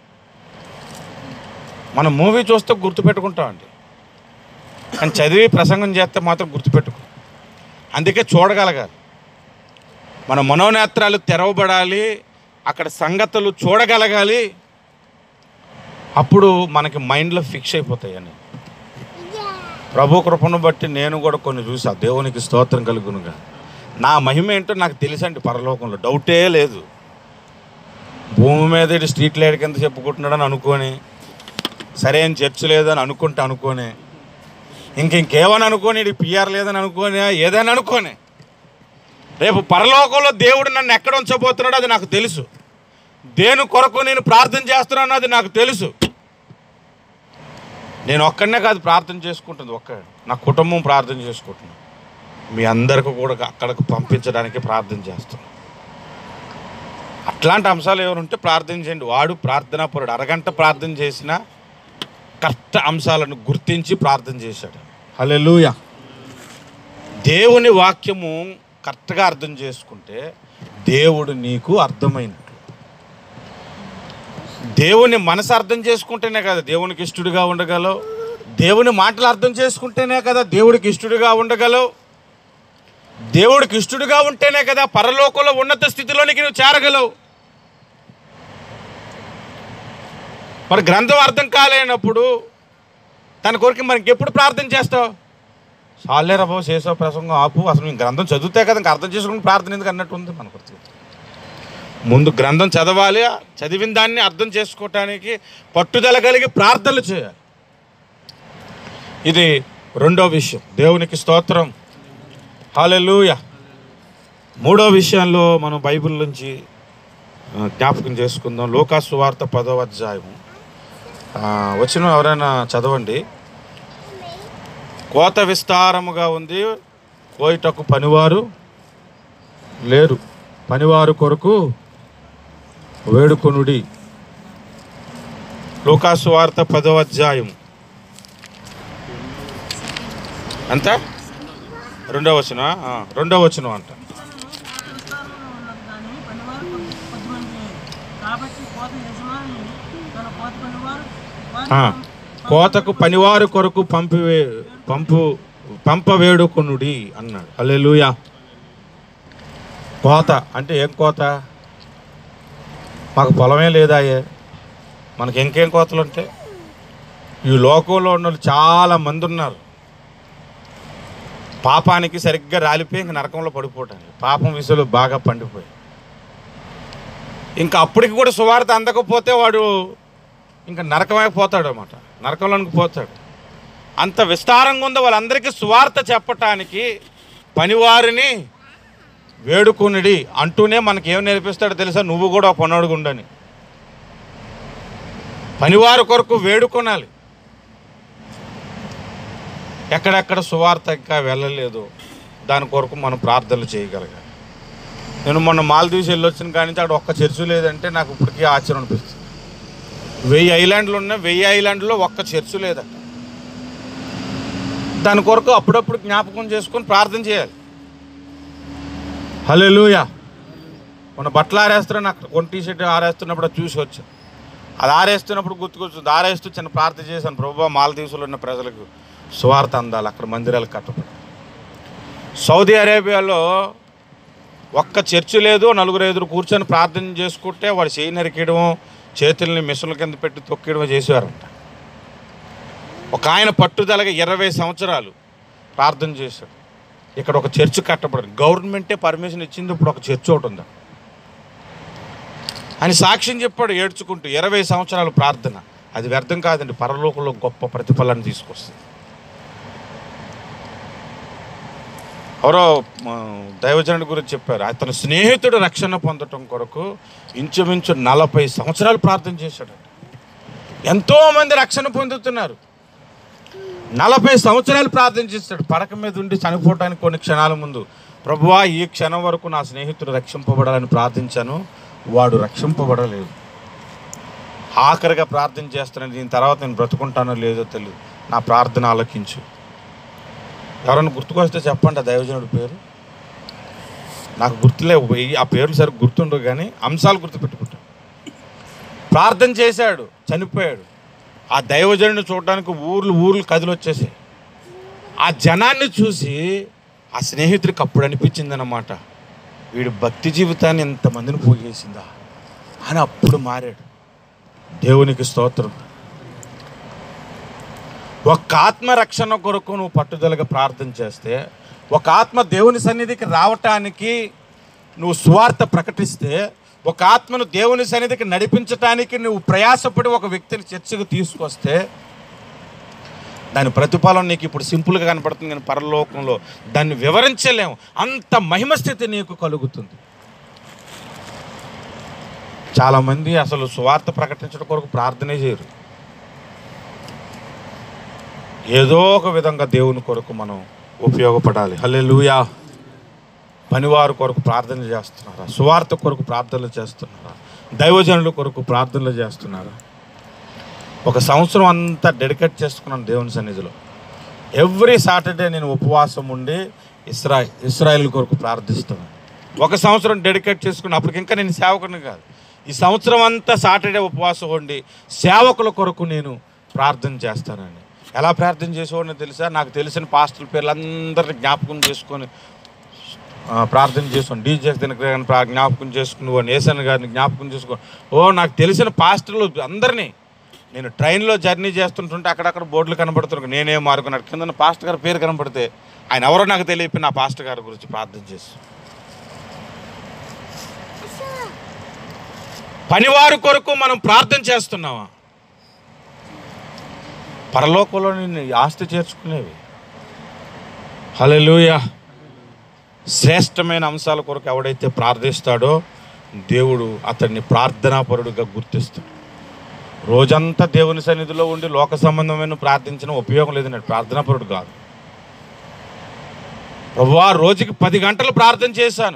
మనం మూవీ చూస్తే గుర్తుపెట్టుకుంటామండి కానీ చదివి ప్రసంగం చేస్తే మాత్రం గుర్తుపెట్టుకో అందుకే చూడగలగాలి మన మనోనేత్రాలు తెరవబడాలి అక్కడ సంగతులు చూడగలగాలి అప్పుడు మనకి మైండ్లో ఫిక్స్ అయిపోతాయని ప్రభు కృపను బట్టి నేను కూడా కొన్ని చూసా దేవునికి స్తోత్రం కలుగునుగా నా మహిమ ఏంటో నాకు తెలుసండి పరలోకంలో డౌటే లేదు భూమి మీద ఇటు స్ట్రీట్ లైట్ కింద చెప్పుకుంటున్నాడని అనుకొని సరే అని చర్చ లేదని అనుకుంటే అనుకోని ఇంక ఇంకేమని అనుకోని ఇది పిఆర్ లేదని అనుకోని ఏదైనా అనుకోని రేపు పరలోకంలో దేవుడు నన్ను ఎక్కడ ఉంచబోతున్నాడో అది నాకు తెలుసు దేని కొరకు నేను ప్రార్థన చేస్తున్నాను అది నాకు తెలుసు నేను ఒక్కడనే కాదు ప్రార్థన చేసుకుంటుంది ఒక్క నా కుటుంబం ప్రార్థన చేసుకుంటున్నాను మీ అందరికి కూడా అక్కడికి పంపించడానికి ప్రార్థన చేస్తున్నాను అట్లాంటి అంశాలు ఎవరు ఉంటే ప్రార్థన చేయండి వాడు ప్రార్థనాపరుడు అరగంట ప్రార్థన చేసినా కరెక్ట్ అంశాలను గుర్తించి ప్రార్థన చేశాడు హల్లెలూయ దేవుని వాక్యము కరెక్ట్గా అర్థం చేసుకుంటే దేవుడు నీకు అర్థమైనట్లు దేవుని మనసు అర్థం చేసుకుంటేనే కదా దేవునికి ఇష్టడుగా ఉండగలవు దేవుని మాటలు అర్థం చేసుకుంటేనే కదా దేవుడికి ఇష్టడుగా ఉండగలవు దేవుడికి ఇష్టడుగా ఉంటేనే కదా పరలోకంలో ఉన్నత స్థితిలోనికి నువ్వు చేరగలవు మరి గ్రంథం అర్థం కాలేనప్పుడు తన కొరకు మనకి ఎప్పుడు ప్రార్థన చేస్తావు చాలేరా బాబు చేసావు ప్రసంగం ఆపు అసలు మేము గ్రంథం చదివితే కదా ఇంకా అర్థం చేసుకుని ప్రార్థన ఎందుకు అన్నట్టు ఉంది మన కొరకు ముందు గ్రంథం చదవాలి చదివిన దాన్ని అర్థం చేసుకోవటానికి పట్టుదల కలిగి ప్రార్థనలు చేయాలి ఇది రెండో విషయం దేవునికి స్తోత్రం హాలెలూయ మూడో విషయంలో మనం బైబిల్ నుంచి ఆ, జ్ఞాపకం చేసుకుందాం లోకాసు వార్త పదో అధ్యాయము ఆ, వచ్చిన ఎవరైనా చదవండి కోత విస్తారముగా ఉంది కోయిటకు పనివారు లేరు పనివారు కొరకు వేడుకొనుడి లోకాసు వార్త పదో అధ్యాయం అంత రెండవ వచనం రెండవ వచనం అంట కానీ పనివారు కొద్ది కొద్దిమంది లేరు. కాబట్టి కోత యజమాని తన కోత పనివారు ఆ, కోతకు పనివారు కొరకు పంపి పంపు పంప వేడుకొనుడి అన్నాడు హల్లెలూయా కోత అంటే ఏం కోత మాకు పొలమే లేదాయే మనకి ఇంకేం కోతలు ఉంటాయి ఈ లోకంలో ఉన్న వాళ్ళు చాలా మంది ఉన్నారు పాపానికి సరిగ్గా రాలిపోయి ఇంక నరకంలో పడిపోవటానికి పాపం విసులు బాగా పండిపోయి ఇంకా అప్పటికి కూడా సువార్త అందకపోతే వాడు ఇంకా నరకమైపోతాడు అనమాట నరకంలోనికి పోతాడు అంత విస్తారంగా ఉందో వాళ్ళందరికీ సువార్త చెప్పటానికి పనివారిని వేడుకునిడి అంటూనే మనకి ఏం నేర్పిస్తాడో తెలుసా నువ్వు కూడా ఒక పనోడుగు ఉండని పనివారి కొరకు వేడుకొనాలి ఎక్కడెక్కడ సువార్త ఇంకా వెళ్ళలేదు దాని కొరకు మనం ప్రార్థనలు చేయగలగాలి నేను మొన్న మాల్దీవ్స్ వెళ్ళొచ్చిన కానీ నుంచి అక్కడ ఒక్క చర్చ్ లేదంటే నాకు ఇప్పటికీ ఆశ్చర్యం అనిపిస్తుంది వెయ్యి ఐలాండ్లు ఉన్నాయి వెయ్యి ఐలాండ్లో ఒక్క చర్చ్ లేదట దాని కొరకు అప్పుడప్పుడు జ్ఞాపకం చేసుకొని ప్రార్థన చేయాలి హల్లెలూయా మన బట్టలు ఆరేస్తున్నాను అక్కడ కొన్ని టీ షర్ట్ ఆరేస్తున్నప్పుడు అది చూసి వచ్చాను అది ఆరేస్తున్నప్పుడు గుర్తుకొచ్చింది ఆరేస్తూ చిన్న ప్రార్థన చేశాను ప్రభు మాలదీవులో ఉన్న ప్రజలకు సువార్త అందాలి అక్కడ మందిరాలు కట్టబడి సౌదీ అరేబియాలో ఒక్క చర్చి లేదు నలుగురు ఐదుగురు కూర్చొని ప్రార్థన చేసుకుంటే వాడు చేయి నరికేయడం చేతుల్ని మిషన్ల కింద పెట్టి తొక్కేయడం చేసేవారంట ఒక ఆయన పట్టుదలగా ఇరవై సంవత్సరాలు ప్రార్థన చేశాడు ఇక్కడ ఒక చర్చ్ కట్టబడింది గవర్నమెంటే పర్మిషన్ ఇచ్చింది ఇప్పుడు ఒక చర్చ్ ఒకటి ఉంది అని సాక్ష్యం చెప్పాడు ఏడ్చుకుంటూ ఇరవై సంవత్సరాలు ప్రార్థన అది వ్యర్థం కాదండి పరలోకంలో గొప్ప ప్రతిఫలాన్ని తీసుకొస్తుంది ఎవరో ఆ, దైవజనుడి గురించి చెప్పారు అతని స్నేహితుడు రక్షణ పొందటం కొరకు ఇంచుమించు నలభై సంవత్సరాలు ప్రార్థన చేశాడంట ఎంతోమంది రక్షణ పొందుతున్నారు నలభై సంవత్సరాలు ప్రార్థన చేస్తాడు పడక మీద ఉండి చనిపోవడానికి కొన్ని క్షణాల ముందు ప్రభువా ఈ క్షణం వరకు నా స్నేహితుడు రక్షింపబడాలని ప్రార్థించాను వాడు రక్షింపబడలేదు ఆఖరిగా ప్రార్థన చేస్తాను దీని తర్వాత నేను బ్రతుకుంటానో లేదో తెలియదు నా ప్రార్థన ఆలకించు ఎవరైనా గుర్తుకొస్తే చెప్పండి ఆ దైవజనుడి పేరు నాకు గుర్తులేవు ఈ- ఆ పేర్లు సరిగ్గా గుర్తుండవు కానీ అంశాలు గుర్తుపెట్టుకుంటాను ప్రార్థన చేశాడు చనిపోయాడు ఆ దైవజనుడిని చూడడానికి ఊర్లు ఊర్లు కదిలి వచ్చేసాయి ఆ జనాన్ని చూసి ఆ స్నేహితుడికి అప్పుడు అనిపించిందన్నమాట వీడు భక్తి జీవితాన్ని ఎంతమందిని పోగేసిందా అని అప్పుడు మారాడు దేవునికి స్తోత్రం ఒక ఆత్మ రక్షణ కొరకు నువ్వు పట్టుదలగా ప్రార్థన చేస్తే ఒక ఆత్మ దేవుని సన్నిధికి రావటానికి నువ్వు సువార్త ప్రకటిస్తే ఒక ఆత్మను దేవుని సన్నిధికి నడిపించటానికి నువ్వు ప్రయాసపడి ఒక వ్యక్తిని చర్చకు తీసుకొస్తే దాని ప్రతిఫలం నీకు ఇప్పుడు సింపుల్గా కనపడుతుంది కానీ పరలోకంలో దాన్ని వివరించలేము అంత మహిమ స్థితి నీకు కలుగుతుంది చాలామంది అసలు సువార్త ప్రకటించడం కొరకు ప్రార్థనే చేయరు ఏదో ఒక విధంగా దేవుని కొరకు మనం ఉపయోగపడాలి హలే లూయా పనివారు కొరకు ప్రార్థన చేస్తున్నారా సువార్త కొరకు ప్రార్థనలు చేస్తున్నారా దైవజనుల కొరకు ప్రార్థనలు చేస్తున్నారా ఒక సంవత్సరం అంతా డెడికేట్ చేసుకున్నాను దేవుని సన్నిధిలో ఎవ్రీ సాటర్డే నేను ఉపవాసం ఉండి ఇస్రా ఇస్రాయిల్ కొరకు ప్రార్థిస్తున్నాను ఒక సంవత్సరం డెడికేట్ చేసుకుని అప్పటికి ఇంకా నేను సేవకుని కాదు ఈ సంవత్సరం అంతా సాటర్డే ఉపవాసం ఉండి సేవకుల కొరకు నేను ప్రార్థన చేస్తానండి ఎలా ప్రార్థన చేసేవాడిని తెలుసా నాకు తెలిసిన పాస్టల్ పేర్లు అందరిని జ్ఞాపకం చేసుకొని ఆ, ప్రార్థన చేసుకోండి డీజే దినకర్ గారిని ప్రా- జ్ఞాపకం చేసుకుని ఓ నేసన్ గారిని జ్ఞాపకం చేసుకో ఓ నాకు తెలిసిన పాస్టర్లు అందరినీ నేను ట్రైన్లో జర్నీ చేస్తుంటుంటే అక్కడక్కడ బోర్డులు కనబడుతున్నాయి నేనే మారుకున్నాడు కింద పాస్టర్ గారి పేరు కనబడితే ఆయన ఎవరో నాకు తెలియపోయి నా పాస్టర్ గారి గురించి ప్రార్థన చేసి పనివారు కొరకు మనం ప్రార్థన చేస్తున్నామా పరలోకంలో నిన్ను ఆస్తి చేర్చుకునేవి హల్లెలూయా శ్రేష్టమైన అంశాల కొరకు ఎవడైతే ప్రార్థిస్తాడో దేవుడు అతన్ని ప్రార్థనాపరుడుగా గుర్తిస్తాడు రోజంతా దేవుని సన్నిధిలో ఉండి లోక సంబంధమైన ప్రార్థించిన ఉపయోగం లేదన్నాడు ప్రార్థనాపరుడు కాదు ప్రభువా రోజుకి పది గంటలు ప్రార్థన చేశాను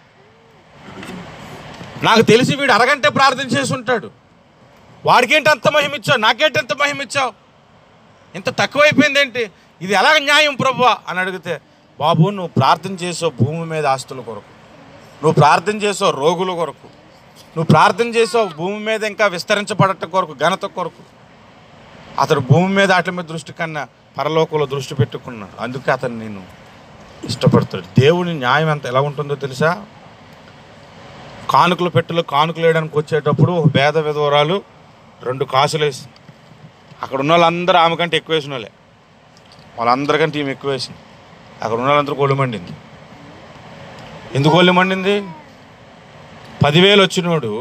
నాకు తెలిసి వీడు అరగంటే ప్రార్థన చేసి ఉంటాడు వాడికేంటి అంత మహిమిచ్చావు నాకేంటి ఎంత మహిమిచ్చావు ఇంత తక్కువైపోయింది ఏంటి ఇది ఎలాగ న్యాయం ప్రభువా అని అడిగితే బాబు నువ్వు ప్రార్థన చేసావు భూమి మీద ఆస్తుల కొరకు నువ్వు ప్రార్థన చేసావు రోగుల కొరకు నువ్వు ప్రార్థన చేసావు భూమి మీద ఇంకా విస్తరించబడట కొరకు ఘనత కొరకు అతడు భూమి మీద వాటి మీద దృష్టి కన్నా పరలోకంలో దృష్టి పెట్టుకున్నాడు అందుకే అతను నేను ఇష్టపడతాడు దేవుని న్యాయం ఎంత ఎలా ఉంటుందో తెలుసా కానుకలు పెట్టులో కానుకలు వేయడానికి వచ్చేటప్పుడు ఒక పేద విధవరాలు రెండు కాసులు వేసి అక్కడ ఉన్న వాళ్ళందరూ ఆమె కంటే ఎక్కువ వేసిన వాళ్ళే వాళ్ళందరికంటే ఈమె ఎక్కువ వేసింది అక్కడ ఉన్న వాళ్ళందరూ ఒళ్ళు మండింది ఎందుకు ఒళ్ళు మండింది పదివేలు వచ్చినోడు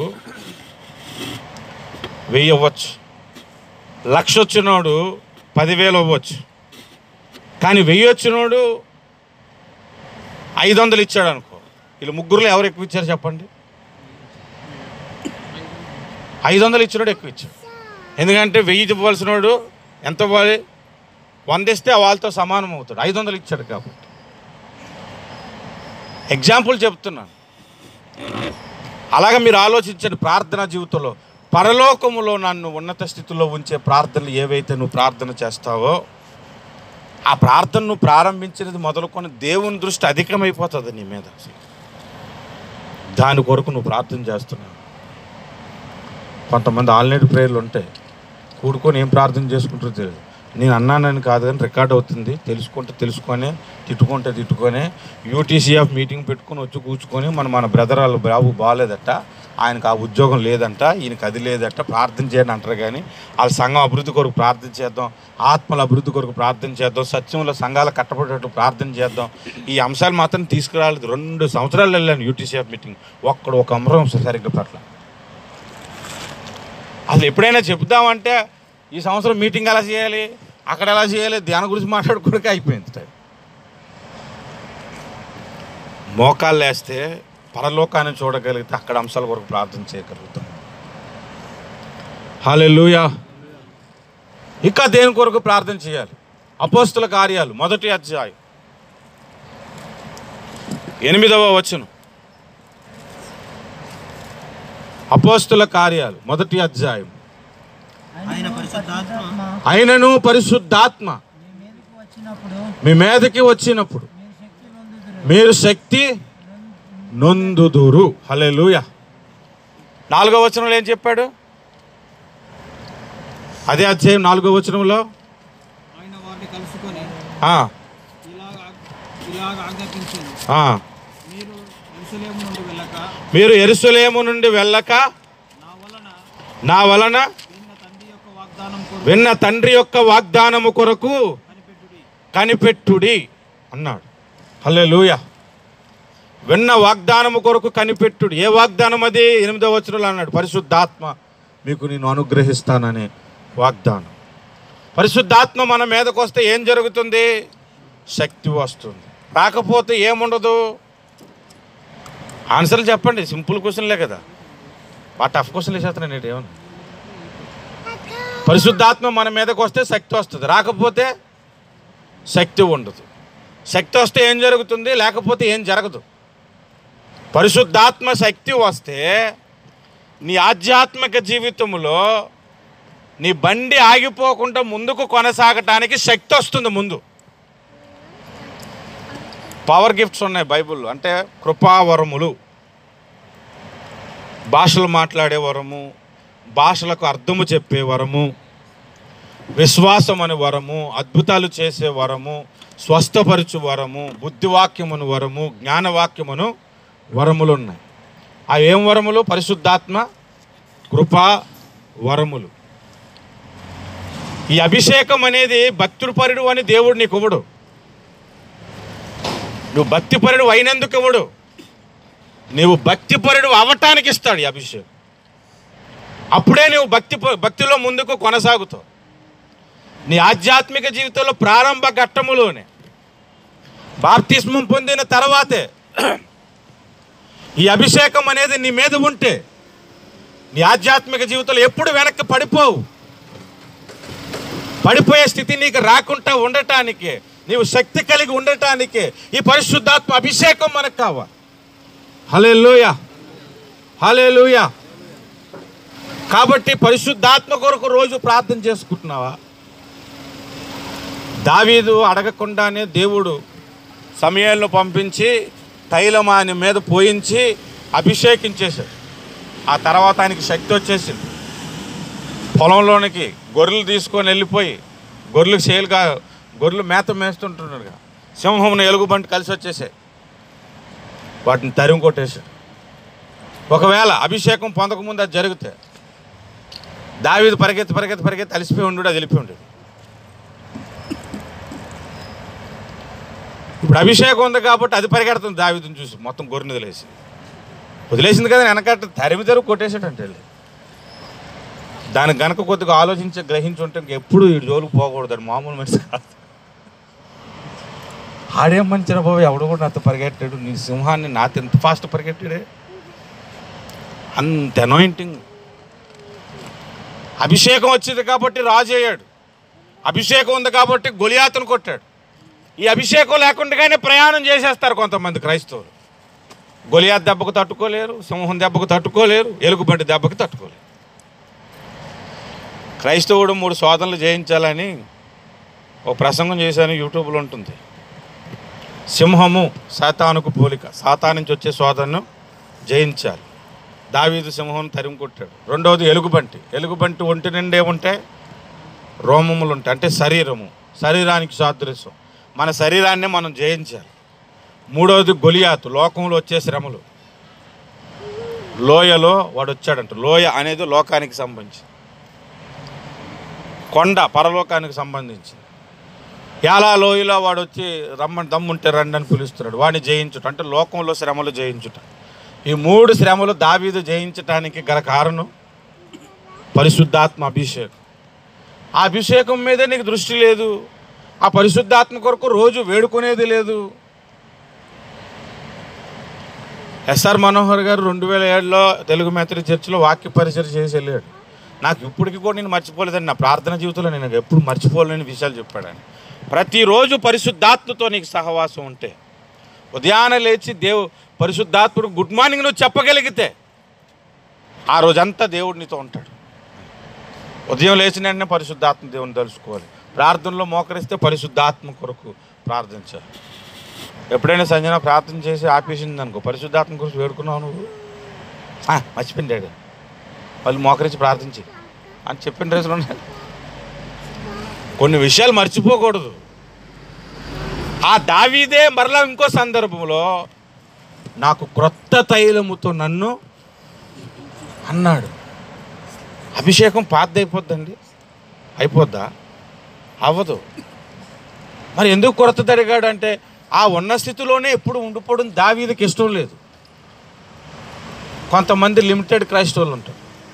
వెయ్యి అవ్వచ్చు లక్ష వచ్చినోడు పదివేలు అవ్వచ్చు కానీ వెయ్యి వచ్చినోడు ఐదు వందలు ఇచ్చాడు అనుకో వీళ్ళు ముగ్గురులో ఎవరు ఎక్కువ ఇచ్చారు చెప్పండి ఐదు వందలు ఇచ్చినోడు ఎక్కువ ఇచ్చాడు ఎందుకంటే వెయ్యి ఇవ్వాల్సినోడు ఎంత ఇవ్వాలి వంద ఇస్తే వాళ్ళతో సమానం అవుతాడు ఐదు వందలు ఇచ్చాడు కాబట్టి ఎగ్జాంపుల్ చెప్తున్నాను అలాగే మీరు ఆలోచించండి ప్రార్థనా జీవితంలో పరలోకములో నన్ను ఉన్నత స్థితిలో ఉంచే ప్రార్థనలు ఏవైతే నువ్వు ప్రార్థన చేస్తావో ఆ ప్రార్థన నువ్వు ప్రారంభించినది మొదలుకొని దేవుని దృష్టి అధికమైపోతుంది నీ మీద దాని కొరకు నువ్వు ప్రార్థన చేస్తున్నావు కొంతమంది ఆల్రెడీ ప్రేయర్లు ఉంటాయి కూడుకొని ఏం ప్రార్థన చేసుకుంటారో తెలియదు నేను అన్నానని కాదు కానీ రికార్డ్ అవుతుంది తెలుసుకుంటే తెలుసుకొని తిట్టుకుంటే తిట్టుకొని యూటీసీఎఫ్ మీటింగ్ పెట్టుకొని వచ్చి కూర్చుకొని మన మన బ్రదర్ వాళ్ళ బాబు బాగాలేదట ఆయనకు ఆ ఉద్యోగం లేదంట ఈయనకి అది లేదట ప్రార్థన చేయండి అంటారు కానీ వాళ్ళ సంఘం అభివృద్ధి కొరకు ప్రార్థన చేద్దాం ఆత్మల అభివృద్ధి కొరకు ప్రార్థన చేద్దాం సత్యంలో సంఘాలు కట్టబడేటట్టు ప్రార్థన చేద్దాం ఈ అంశాలు మాత్రం తీసుకురాలేదు రెండు సంవత్సరాలు వెళ్ళాను యూటీసీఎఫ్ మీటింగ్ ఒక్కడు ఒక అంశం సరిగ్గా పట్ల అసలు ఎప్పుడైనా చెప్దామంటే ఈ సంవత్సరం మీటింగ్ ఎలా చేయాలి అక్కడ ఎలా చేయాలి ధ్యానం గురించి మాట్లాడుకోవడానికి అయిపోయింది టైం మోకాళ్ళు వేస్తే పరలోకాన్ని చూడగలిగితే అక్కడ అంశాల కొరకు ప్రార్థన చేయగలుగుతాం హాలెలూయా ఇంకా దేని కొరకు ప్రార్థన చేయాలి అపోస్తుల కార్యాలు మొదటి అధ్యాయం ఎనిమిదవ వచనం అపోస్తుల కార్యాలు మొదటి అధ్యాయం ఆయన పరిశుద్ధాత్మ ఆయనను పరిశుద్ధాత్మ నీ మీదకి వచ్చినప్పుడు మీ మీదకి వచ్చినప్పుడు మీరు శక్తి నొందుదురు మీరు శక్తి నొందుదురు హల్లెలూయ నాలుగో వచనంలో ఏం చెప్పాడు అదే అధ్యాయం నాలుగో వచనంలో ఆయన వారిని కలుసుకొని ఆ, ఇలాగ ఇలాగ ఆజ్ఞాపించింది ఆ. మీరు ఎరుసలేము నుండి వెళ్ళక మీరు ఎరుసలేము నుండి వెళ్ళక నా వలన నా వలన విన్న తండ్రి యొక్క వాగ్దానం కొరకు విన్న తండ్రి యొక్క వాగ్దానము కొరకు కనిపెట్టుడి కనిపెట్టుడి అన్నాడు హల్లెలూయ విన్న వాగ్దానము కొరకు కనిపెట్టుడు ఏ వాగ్దానం అది ఎనిమిదో వచనంలో అన్నాడు పరిశుద్ధాత్మ మీకు నేను అనుగ్రహిస్తాననే వాగ్దానం పరిశుద్ధాత్మ మన మీదకు వస్తే ఏం జరుగుతుంది శక్తి వస్తుంది రాకపోతే ఏముండదు ఆన్సర్లు చెప్పండి సింపుల్ క్వశ్చన్లే కదా ఆ టఫ్ క్వశ్చన్లు వేసేస్తున్నాను నేను ఏమన్నా పరిశుద్ధాత్మ మన మీదకు వస్తే శక్తి వస్తుంది రాకపోతే శక్తి ఉండదు శక్తి వస్తే ఏం జరుగుతుంది లేకపోతే ఏం జరగదు పరిశుద్ధాత్మ శక్తి వస్తే నీ ఆధ్యాత్మిక జీవితంలో నీ బండి ఆగిపోకుండా ముందుకు కొనసాగటానికి శక్తి వస్తుంది ముందు పవర్ గిఫ్ట్స్ ఉన్నాయి బైబిల్లో అంటే కృపావరములు భాషలు మాట్లాడే వరము భాషలకు అర్థము చెప్పే వరము విశ్వాసం అనే వరము అద్భుతాలు చేసే వరము స్వస్థపరచు వరము బుద్ధివాక్యమును వరము జ్ఞానవాక్యమును వరములు ఉన్నాయి ఆ ఏం వరములు పరిశుద్ధాత్మ కృపా వరములు ఈ అభిషేకం అనేది భక్తుపరుడు అని దేవుడు నీకు ఇవ్వడు నువ్వు భక్తిపరుడు అయినందుకు ఇవ్వడు నీవు భక్తిపరుడు అవ్వటానికి ఇస్తాడు ఈ అభిషేకం అప్పుడే నువ్వు భక్తి భక్తిలో ముందుకు కొనసాగుతావు నీ ఆధ్యాత్మిక జీవితంలో ప్రారంభ ఘట్టములోనే బాప్తిస్మం పొందిన తర్వాతే ఈ అభిషేకం అనేది నీ మీద ఉంటే నీ ఆధ్యాత్మిక జీవితంలో ఎప్పుడు వెనక్కి పడిపోవు పడిపోయే స్థితి నీకు రాకుండా ఉండటానికి నీవు శక్తి కలిగి ఉండటానికి ఈ పరిశుద్ధాత్మ అభిషేకం మనకు కావాలి హలే లూయ హలే కాబట్టి పరిశుద్ధాత్మ కొరకు రోజు ప్రార్థన చేసుకుంటున్నావా దావీదు అడగకుండానే దేవుడు సమయాలను పంపించి తైలం ఆయన మీద పోయించి అభిషేకించేశాడు ఆ తర్వాత ఆయనకి శక్తి వచ్చేసింది పొలంలోనికి గొర్రెలు తీసుకొని వెళ్ళిపోయి గొర్రెలకు సేలుగా గొర్రెలు మేత మేస్తుంటున్నాడుగా సింహంను ఎలుగుబంటి కలిసి వచ్చేసాయి వాటిని తరిమి కొట్టేశాడు ఒకవేళ అభిషేకం పొందకముందు అది జరిగితే దావీదు పరిగెత్తి పరిగెత్తి పరిగెత్తి అలిసిపోయి ఉండు అది వెళ్ళిపోయి ఉండేది ఇప్పుడు అభిషేకం ఉంది కాబట్టి అది పరిగెడుతుంది దావీదుని చూసి మొత్తం గొర్రెని వదిలేసి వదిలేసింది కదా వెనకట్ట తరిమి తరుగు కొట్టేసాడంటే వెళ్ళి దానికి గనక కొద్దిగా ఆలోచించి గ్రహించి ఉంటే ఎప్పుడు ఈ జోలికి పోకూడదు అది మామూలు మనిషి కాదు ఆడేం మంచిరా బాబు ఎవడు కూడా నాతో పరిగెట్టాడు నీ సింహాన్ని నాతో ఎంత ఫాస్ట్ పరిగెట్టాడే అంత అనాయింటింగ్ అభిషేకం వచ్చింది కాబట్టి రాజు అయ్యాడు అభిషేకం ఉంది కాబట్టి గొలియాతను కొట్టాడు ఈ అభిషేకం లేకుండానే ప్రయాణం చేసేస్తారు కొంతమంది క్రైస్తవులు గొలియాత్ దెబ్బకు తట్టుకోలేరు సింహం దెబ్బకు తట్టుకోలేరు ఎలుగుబంటి దెబ్బకు తట్టుకోలేరు క్రైస్తవుడు మూడు శోధనలు జయించాలని ఒక ప్రసంగం చేశాను యూట్యూబ్లో ఉంటుంది సింహము సాతానుకు పోలిక సాతా నుంచి వచ్చే శోధనను జయించాలి దావీదు సింహం తరిమి కొట్టాడు రెండవది ఎలుగుబంటి ఎలుగుబంటి ఒంటి నిండా ఏముంటాయి రోమములు ఉంటాయి అంటే శరీరము శరీరానికి సాదృశ్యం మన శరీరాన్ని మనం జయించాలి మూడవది గొలియాతు లోకంలో వచ్చే శ్రమలు లోయలో వాడు వచ్చాడంట లోయ అనేది లోకానికి సంబంధించి కొండ పరలోకానికి సంబంధించి ఎలా లోయలో వాడు వచ్చి రమ్మని దమ్ముంటే రండి అని పిలుస్తున్నాడు వాడిని జయించుట అంటే లోకంలో శ్రమలు జయించుట ఈ మూడు శ్రమలు దావీదు జయించటానికి గల కారణం పరిశుద్ధాత్మ అభిషేకం ఆ అభిషేకం మీదే నీకు దృష్టి లేదు ఆ పరిశుద్ధాత్మ కొరకు రోజు వేడుకునేది లేదు ఎస్ఆర్ మనోహర్ గారు రెండు వేల ఏడులో తెలుగు మేత్రి చర్చిలో వాక్య పరిచయం చేసి వెళ్ళాడు నాకు ఇప్పటికి కూడా నేను మర్చిపోలేదని నా ప్రార్థన జీవితంలో నేను ఎప్పుడు మర్చిపోలేని విషయాలు చెప్పాడని ప్రతిరోజు పరిశుద్ధాత్మతో నీకు సహవాసం ఉంటే ఉదయాన్నే లేచి దేవు పరిశుద్ధాత్ముడు గుడ్ మార్నింగ్ నువ్వు చెప్పగలిగితే ఆ రోజంతా దేవుడు నీతో ఉంటాడు ఉదయం లేచిన వెంటనే పరిశుద్ధాత్మ దేవుని తలుచుకోవాలి ప్రార్థనలో మోకరిస్తే పరిశుద్ధాత్మ కొరకు ప్రార్థించాలి ఎప్పుడైనా సంజన ప్రార్థన చేసి ఆపేసింది అనుకో పరిశుద్ధాత్మ గురించి వేడుకున్నావు నువ్వు "ఆ, మర్చిపోయింది డాడీ వాళ్ళు మోకరించి ప్రార్థించి అని చెప్పిన రోజులు ఉన్నాయి కొన్ని విషయాలు మర్చిపోకూడదు ఆ దావీదే మరలా ఇంకో సందర్భంలో నాకు క్రొత్త తైలముతో నన్ను అన్నాడు అభిషేకం పాత అయిపోద్దండి అయిపోద్దా అవ్వదు మరి ఎందుకు కొరత తిరిగాడు అంటే ఆ ఉన్న స్థితిలోనే ఎప్పుడు ఉండిపోవడం దావీదికి ఇష్టం లేదు కొంతమంది లిమిటెడ్ క్రైస్ట్ వాళ్ళు ఉంటారు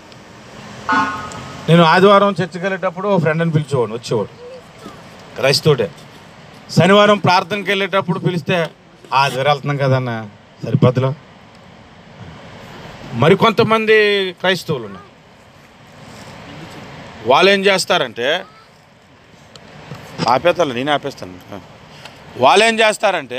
నేను ఆదివారం చర్చికి వెళ్ళేటప్పుడు ఓ ఫ్రెండ్ని పిలిచేవాడు వచ్చేవాడు క్రైస్తవుడే శనివారం ప్రార్థనకి వెళ్ళేటప్పుడు పిలిస్తే ఆదివారం వెళ్తున్నాం కదన్న సరిపోద్దులో మరికొంతమంది క్రైస్తవులు ఉన్నారు వాళ్ళు ఏం చేస్తారంటే ఆపేతాను నేను ఆపేస్తాను వాళ్ళు ఏం చేస్తారంటే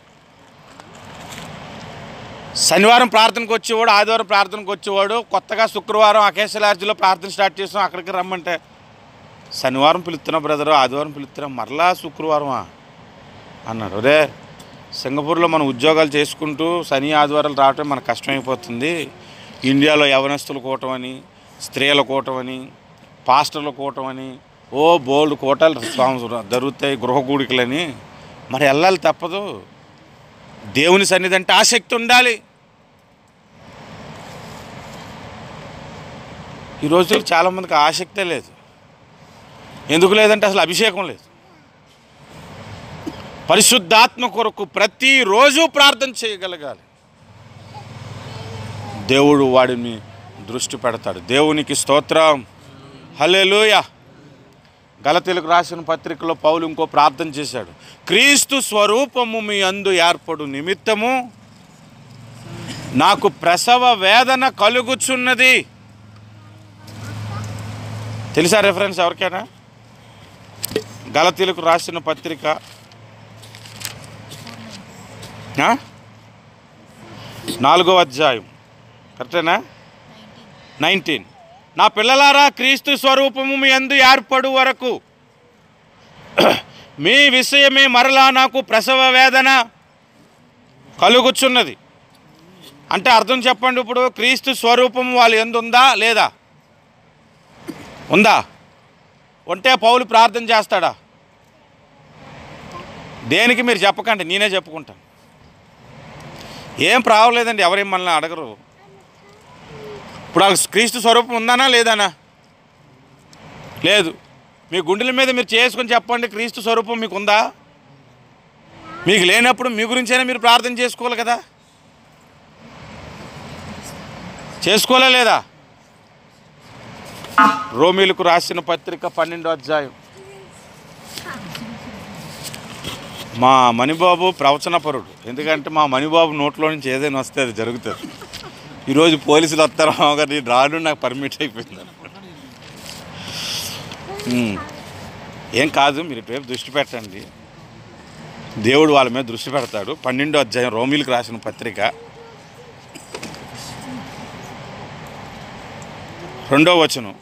శనివారం ప్రార్థనకు వచ్చేవాడు ఆదివారం ప్రార్థనకు వచ్చేవాడు కొత్తగా శుక్రవారం అకేశ లాడ్జిలో ప్రార్థన స్టార్ట్ చేసాం అక్కడికి రమ్మంటే శనివారం పిలుస్తున్నా బ్రదర్ ఆదివారం పిలుస్తున్నా మరలా శుక్రవారమా అన్నాడు రే సింగపూర్లో మనం ఉద్యోగాలు చేసుకుంటూ శని ఆదివారాలు రావటం మనకు కష్టమైపోతుంది ఇండియాలో యవనస్తుల కూటం అని స్త్రీల కూటం అని పాస్టర్ల కూటం అని ఓ బోల్డ్ కూటాలు స్వామి జరుగుతాయి గృహ కూడికలని మరి వెళ్ళాలి తప్పదు దేవుని సన్నిధి అంటే ఆసక్తి ఉండాలి ఈ రోజుల్లో చాలామందికి ఆసక్తే లేదు ఎందుకు లేదంటే అసలు అభిషేకం లేదు పరిశుద్ధాత్మ కొరకు ప్రతిరోజు ప్రార్థన చేయగలగాలి దేవుడు వాడిని దృష్టి పెడతాడు దేవునికి స్తోత్రం హల్లెలూయా గలతీలకు రాసిన పత్రికలో పౌలు ఇంకో ప్రార్థన చేశాడు క్రీస్తు స్వరూపము మీ అందు ఏర్పడు నిమిత్తము నాకు ప్రసవ వేదన కలుగుచున్నది తెలుసా రెఫరెన్స్ ఎవరికైనా గలతీలకు రాసిన పత్రిక ఆ? నాలుగో అధ్యాయం కరెక్టేనా నైన్టీన్ నా పిల్లలారా క్రీస్తు స్వరూపము మీ అందు ఏర్పడు వరకు మీ విషయమే మరలా నాకు ప్రసవ వేదన కలుగుచున్నది అంటే అర్థం చెప్పండి ఇప్పుడు క్రీస్తు స్వరూపము వాళ్ళు ఎందు ఉందా లేదా ఉందా ఉంటే పౌలు ప్రార్థన చేస్తాడా దేనికి మీరు చెప్పకండి నేనే చెప్పుకుంటాను ఏం ప్రావలేదండి ఎవరేం మనల్ని అడగరు ఇప్పుడు వాళ్ళకి క్రీస్తు స్వరూపం ఉందానా లేదానా లేదు మీ గుండెల మీద మీరు చేసుకొని చెప్పండి క్రీస్తు స్వరూపం మీకు ఉందా మీకు లేనప్పుడు మీ గురించైనా మీరు ప్రార్థన చేసుకోవాలి కదా చేసుకోలే లేదా రోమిలకు రాసిన పత్రిక పన్నెండో అధ్యాయం మా మణిబాబు ప్రవచనపరుడు ఎందుకంటే మా మణిబాబు నోట్లో నుంచి ఏదైనా వస్తే అది జరుగుతుంది ఈరోజు పోలీసులు వస్తారు కానీ రాను నాకు పర్మిట్ అయిపోయింది ఉమ్. ఏం కాదు మీరు ఇటువైపు దృష్టి పెట్టండి దేవుడు వాళ్ళ మీద దృష్టి పెడతాడు పన్నెండో అధ్యాయం రోమిలకు రాసిన పత్రిక రెండో వచనం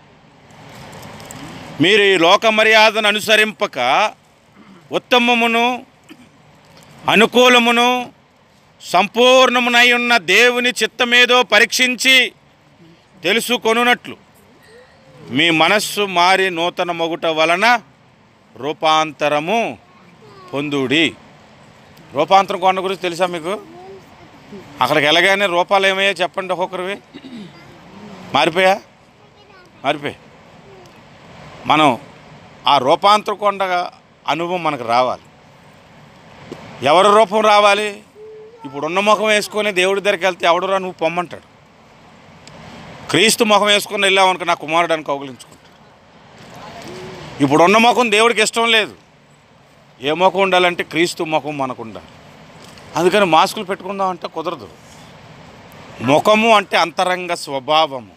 మీరు ఈ లోక మర్యాదను అనుసరింపక ఉత్తమమును అనుకూలమును సంపూర్ణమునై ఉన్న దేవుని చిత్తమేదో పరీక్షించి తెలుసుకొనున్నట్లు మీ మనస్సు మారి నూతన మొగుట వలన రూపాంతరము పొందుడి రూపాంతరం కొండ గురించి తెలుసా మీకు అక్కడికి వెళ్ళగానే రూపాలు ఏమయ్యా చెప్పండి ఒక్కొక్కరివి మారిపోయా మారిపోయి మనం ఆ రూపాంతర కొండ అనుభవం మనకు రావాలి ఎవరి రూపం రావాలి ఇప్పుడు ఉన్న ముఖం వేసుకొని దేవుడి దగ్గరికి వెళ్తే ఎవడురా నువ్వు పొమ్మంటాడు క్రీస్తు ముఖం వేసుకొని వెళ్ళామనుకో నా కుమారుడానికి కౌగులించుకుంటాడు ఇప్పుడు ఉన్న ముఖం దేవుడికి ఇష్టం లేదు ఏ ముఖం ఉండాలంటే క్రీస్తు ముఖం మనకు ఉండాలి అందుకని మాస్కులు పెట్టుకుందాం అంటే కుదరదు ముఖము అంటే అంతరంగ స్వభావము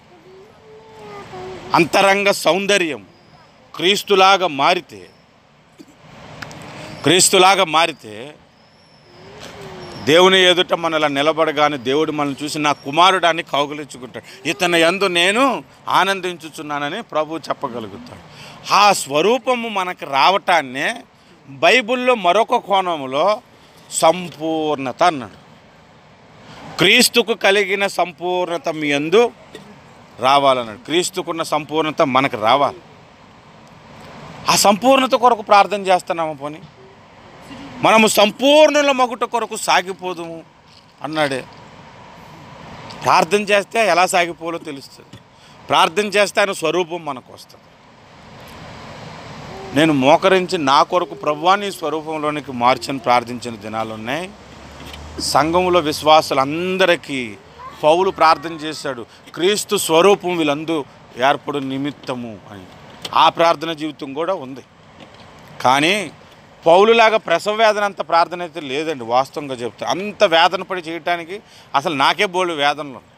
అంతరంగ సౌందర్యం క్రీస్తులాగా మారితే క్రీస్తులాగా మారితే దేవుని ఎదుట మన ఇలా నిలబడగానే దేవుడు మనల్ని చూసి నా కుమారుడాన్ని కౌగులించుకుంటాడు ఇతని యందు నేను ఆనందించుచున్నానని ప్రభు చెప్పగలుగుతాడు ఆ స్వరూపము మనకు రావటాన్నే బైబిల్లో మరొక కోణంలో సంపూర్ణత అన్నాడు క్రీస్తుకు కలిగిన సంపూర్ణత మీ యందు రావాలన్నాడు క్రీస్తుకున్న సంపూర్ణత మనకు రావాలి ఆ సంపూర్ణత కొరకు ప్రార్థన చేస్తున్నామా పోనీ మనము సంపూర్ణుల మగుట కొరకు సాగిపోదుము అన్నాడే ప్రార్థన చేస్తే ఎలా సాగిపోలో తెలుస్తుంది ప్రార్థన చేస్తే ఆయన స్వరూపం మనకు వస్తుంది నేను మోకరించి నా కొరకు ప్రభువాని స్వరూపంలోనికి మార్చని ప్రార్థించిన దినాలు ఉన్నాయి సంఘంలో విశ్వాసులందరికీ పౌలు ప్రార్థన చేశాడు క్రీస్తు స్వరూపం వీళ్ళందు ఏర్పడు నిమిత్తము అని ఆ ప్రార్థన జీవితం కూడా ఉంది కానీ పౌలులాగా ప్రసవ వేదన అంత ప్రార్థన అయితే లేదండి వాస్తవంగా చెప్తా అంత వేదన పడి చేయటానికి అసలు నాకే బోళ్ళు వేదనలు ఉన్నాయి.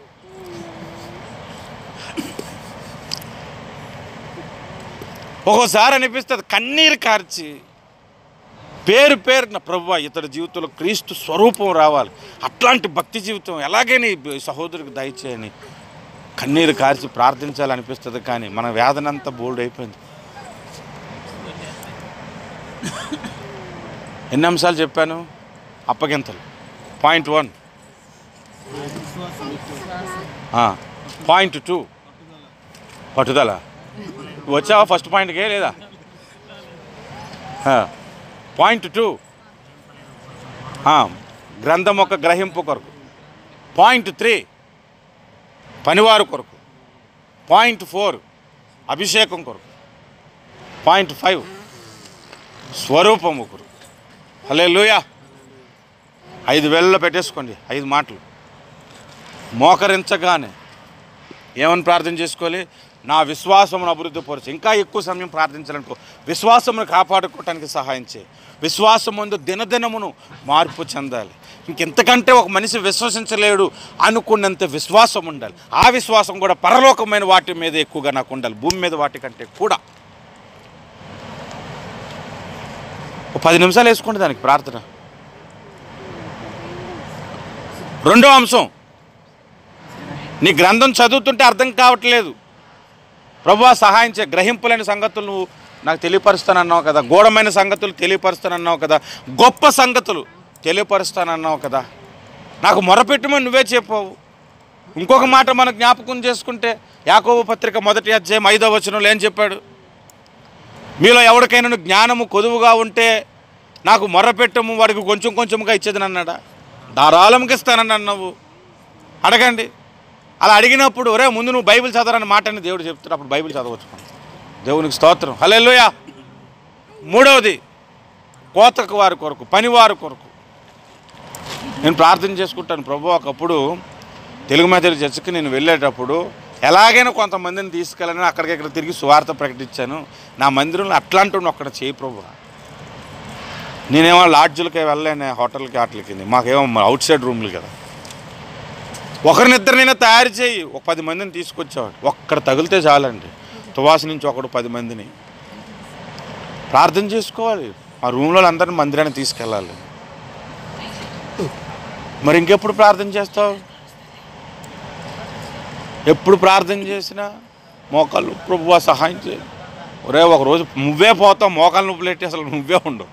ఒక్కోసారి అనిపిస్తుంది కన్నీరు కార్చి పేరు పేరున ప్రభు ఇతడి జీవితంలో క్రీస్తు స్వరూపం రావాలి అట్లాంటి భక్తి జీవితం ఎలాగైనా ఈ సహోదరుడికి దయచేయని కన్నీరు కార్చి ప్రార్థించాలనిపిస్తుంది కానీ మన వేదన అంతా బోల్డ్ అయిపోయింది ఎన్ని అంశాలు చెప్పాను అప్పగింతలు పాయింట్ వన్ పాయింట్ టూ పట్టుదల వచ్చావా ఫస్ట్ పాయింట్కే లేదా పాయింట్ టూ గ్రంథం ఒక గ్రహింపు కొరకు పాయింట్ త్రీ పనివారు కొరకు పాయింట్ ఫోర్ అభిషేకం కొరకు పాయింట్ ఫైవ్ స్వరూపము కొరకు హలే లూయా ఐదు వేలలో పెట్టేసుకోండి ఐదు మాటలు మోకరించగానే ఏమని ప్రార్థన చేసుకోవాలి నా విశ్వాసమును అభివృద్ధి పరచు ఇంకా ఎక్కువ సమయం ప్రార్థించాలనుకో విశ్వాసమును కాపాడుకోవటానికి సహాయం చేయి విశ్వాసం ముందు దినదినమును మార్పు చెందాలి ఇంకెంతకంటే ఒక మనిషి విశ్వసించలేడు అనుకున్నంత విశ్వాసం ఉండాలి ఆ విశ్వాసం కూడా పరలోకమైన వాటి మీద ఎక్కువగా నాకు ఉండాలి భూమి మీద వాటి కంటే కూడా ఒక పది నిమిషాలు వేసుకోండి దానికి ప్రార్థన రెండో అంశం నీ గ్రంథం చదువుతుంటే అర్థం కావట్లేదు ప్రభు సహాయం చే గ్రహింపులేని సంగతులు నువ్వు నాకు తెలియపరుస్తానన్నావు కదా గూఢమైన సంగతులు తెలియపరుస్తానన్నావు కదా గొప్ప సంగతులు తెలియపరుస్తానన్నావు కదా నాకు మొరపెట్టమని నువ్వే చెప్పావు ఇంకొక మాట మనం జ్ఞాపకం చేసుకుంటే యాకోబు పత్రిక మొదటి అధ్యాయం ఐదో వచనంలో ఏం చెప్పాడు మీలో ఎవరికైనా జ్ఞానము కొదువుగా ఉంటే నాకు మొరపెట్టము వాడికి కొంచెం కొంచెంగా ఇచ్చేది అన్నాడా ధారాళంగా ఇస్తానని అన్నావు అడగండి అలా అడిగినప్పుడు ఒరే ముందు నువ్వు బైబిల్ చదవరని మాటని దేవుడు చెప్తాడు అప్పుడు బైబిల్ చదవచ్చు మనం. దేవునికి స్తోత్రం హల్లెలూయా మూడవది కోతకు వారి కొరకు పనివారి కొరకు నేను ప్రార్థన చేసుకుంటాను ప్రభు ఒకప్పుడు తెలుగు మెథడ్ చర్చికి నేను వెళ్ళేటప్పుడు ఎలాగైనా కొంతమందిని తీసుకెళ్ళని అక్కడికి ఇక్కడ తిరిగి సువార్త ప్రకటించాను నా మందిరంలో అట్లాంటి ఒక్కడ చేయి ప్రభు నేనేమో లాడ్జులకి వెళ్ళలేను హోటల్కి వాటికి మాకేమో అవుట్ సైడ్ రూమ్లు కదా ఒకరినిద్దరినైనా తయారు చేయి ఒక పది మందిని తీసుకొచ్చేవాడు ఒక్కడ తగిలితే చాలండి తువాసి నుంచి ఒకడు పది మందిని ప్రార్థన చేసుకోవాలి ఆ రూమ్లో అందరిని మందిరాన్ని తీసుకెళ్ళాలి మరి ఇంకెప్పుడు ప్రార్థన చేస్తావు ఎప్పుడు ప్రార్థన చేసినా మోకాళ్ళు ప్రభువా సహాయం చేయి ఒరే ఒక రోజు నువ్వే పోతావు మోకాలు నొప్పులు ఎట్టి అసలు నువ్వే ఉండవు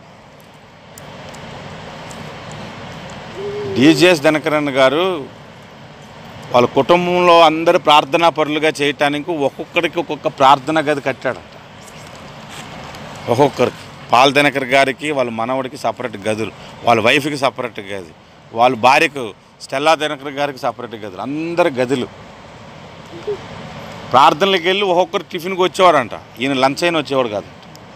డిజేఎస్ దినకరన్ గారు వాళ్ళ కుటుంబంలో అందరు ప్రార్థనా పరులుగా చేయటానికి ఒక్కొక్కడికి ఒక్కొక్క ప్రార్థన గది కట్టాడంట ఒక్కొక్కరికి పాల్ దినకర్ గారికి వాళ్ళ మనవడికి సపరేట్ గదులు వాళ్ళ వైఫ్కి సపరేట్ గది వాళ్ళ భార్యకు స్టెల్లా దినకర్ గారికి సపరేట్ గదులు అందరు గదులు ప్రార్థనలకు వెళ్ళి ఒక్కొక్కరు టిఫిన్కి వచ్చేవాడంట ఈయన లంచ్ అయిన వచ్చేవాడు కాదు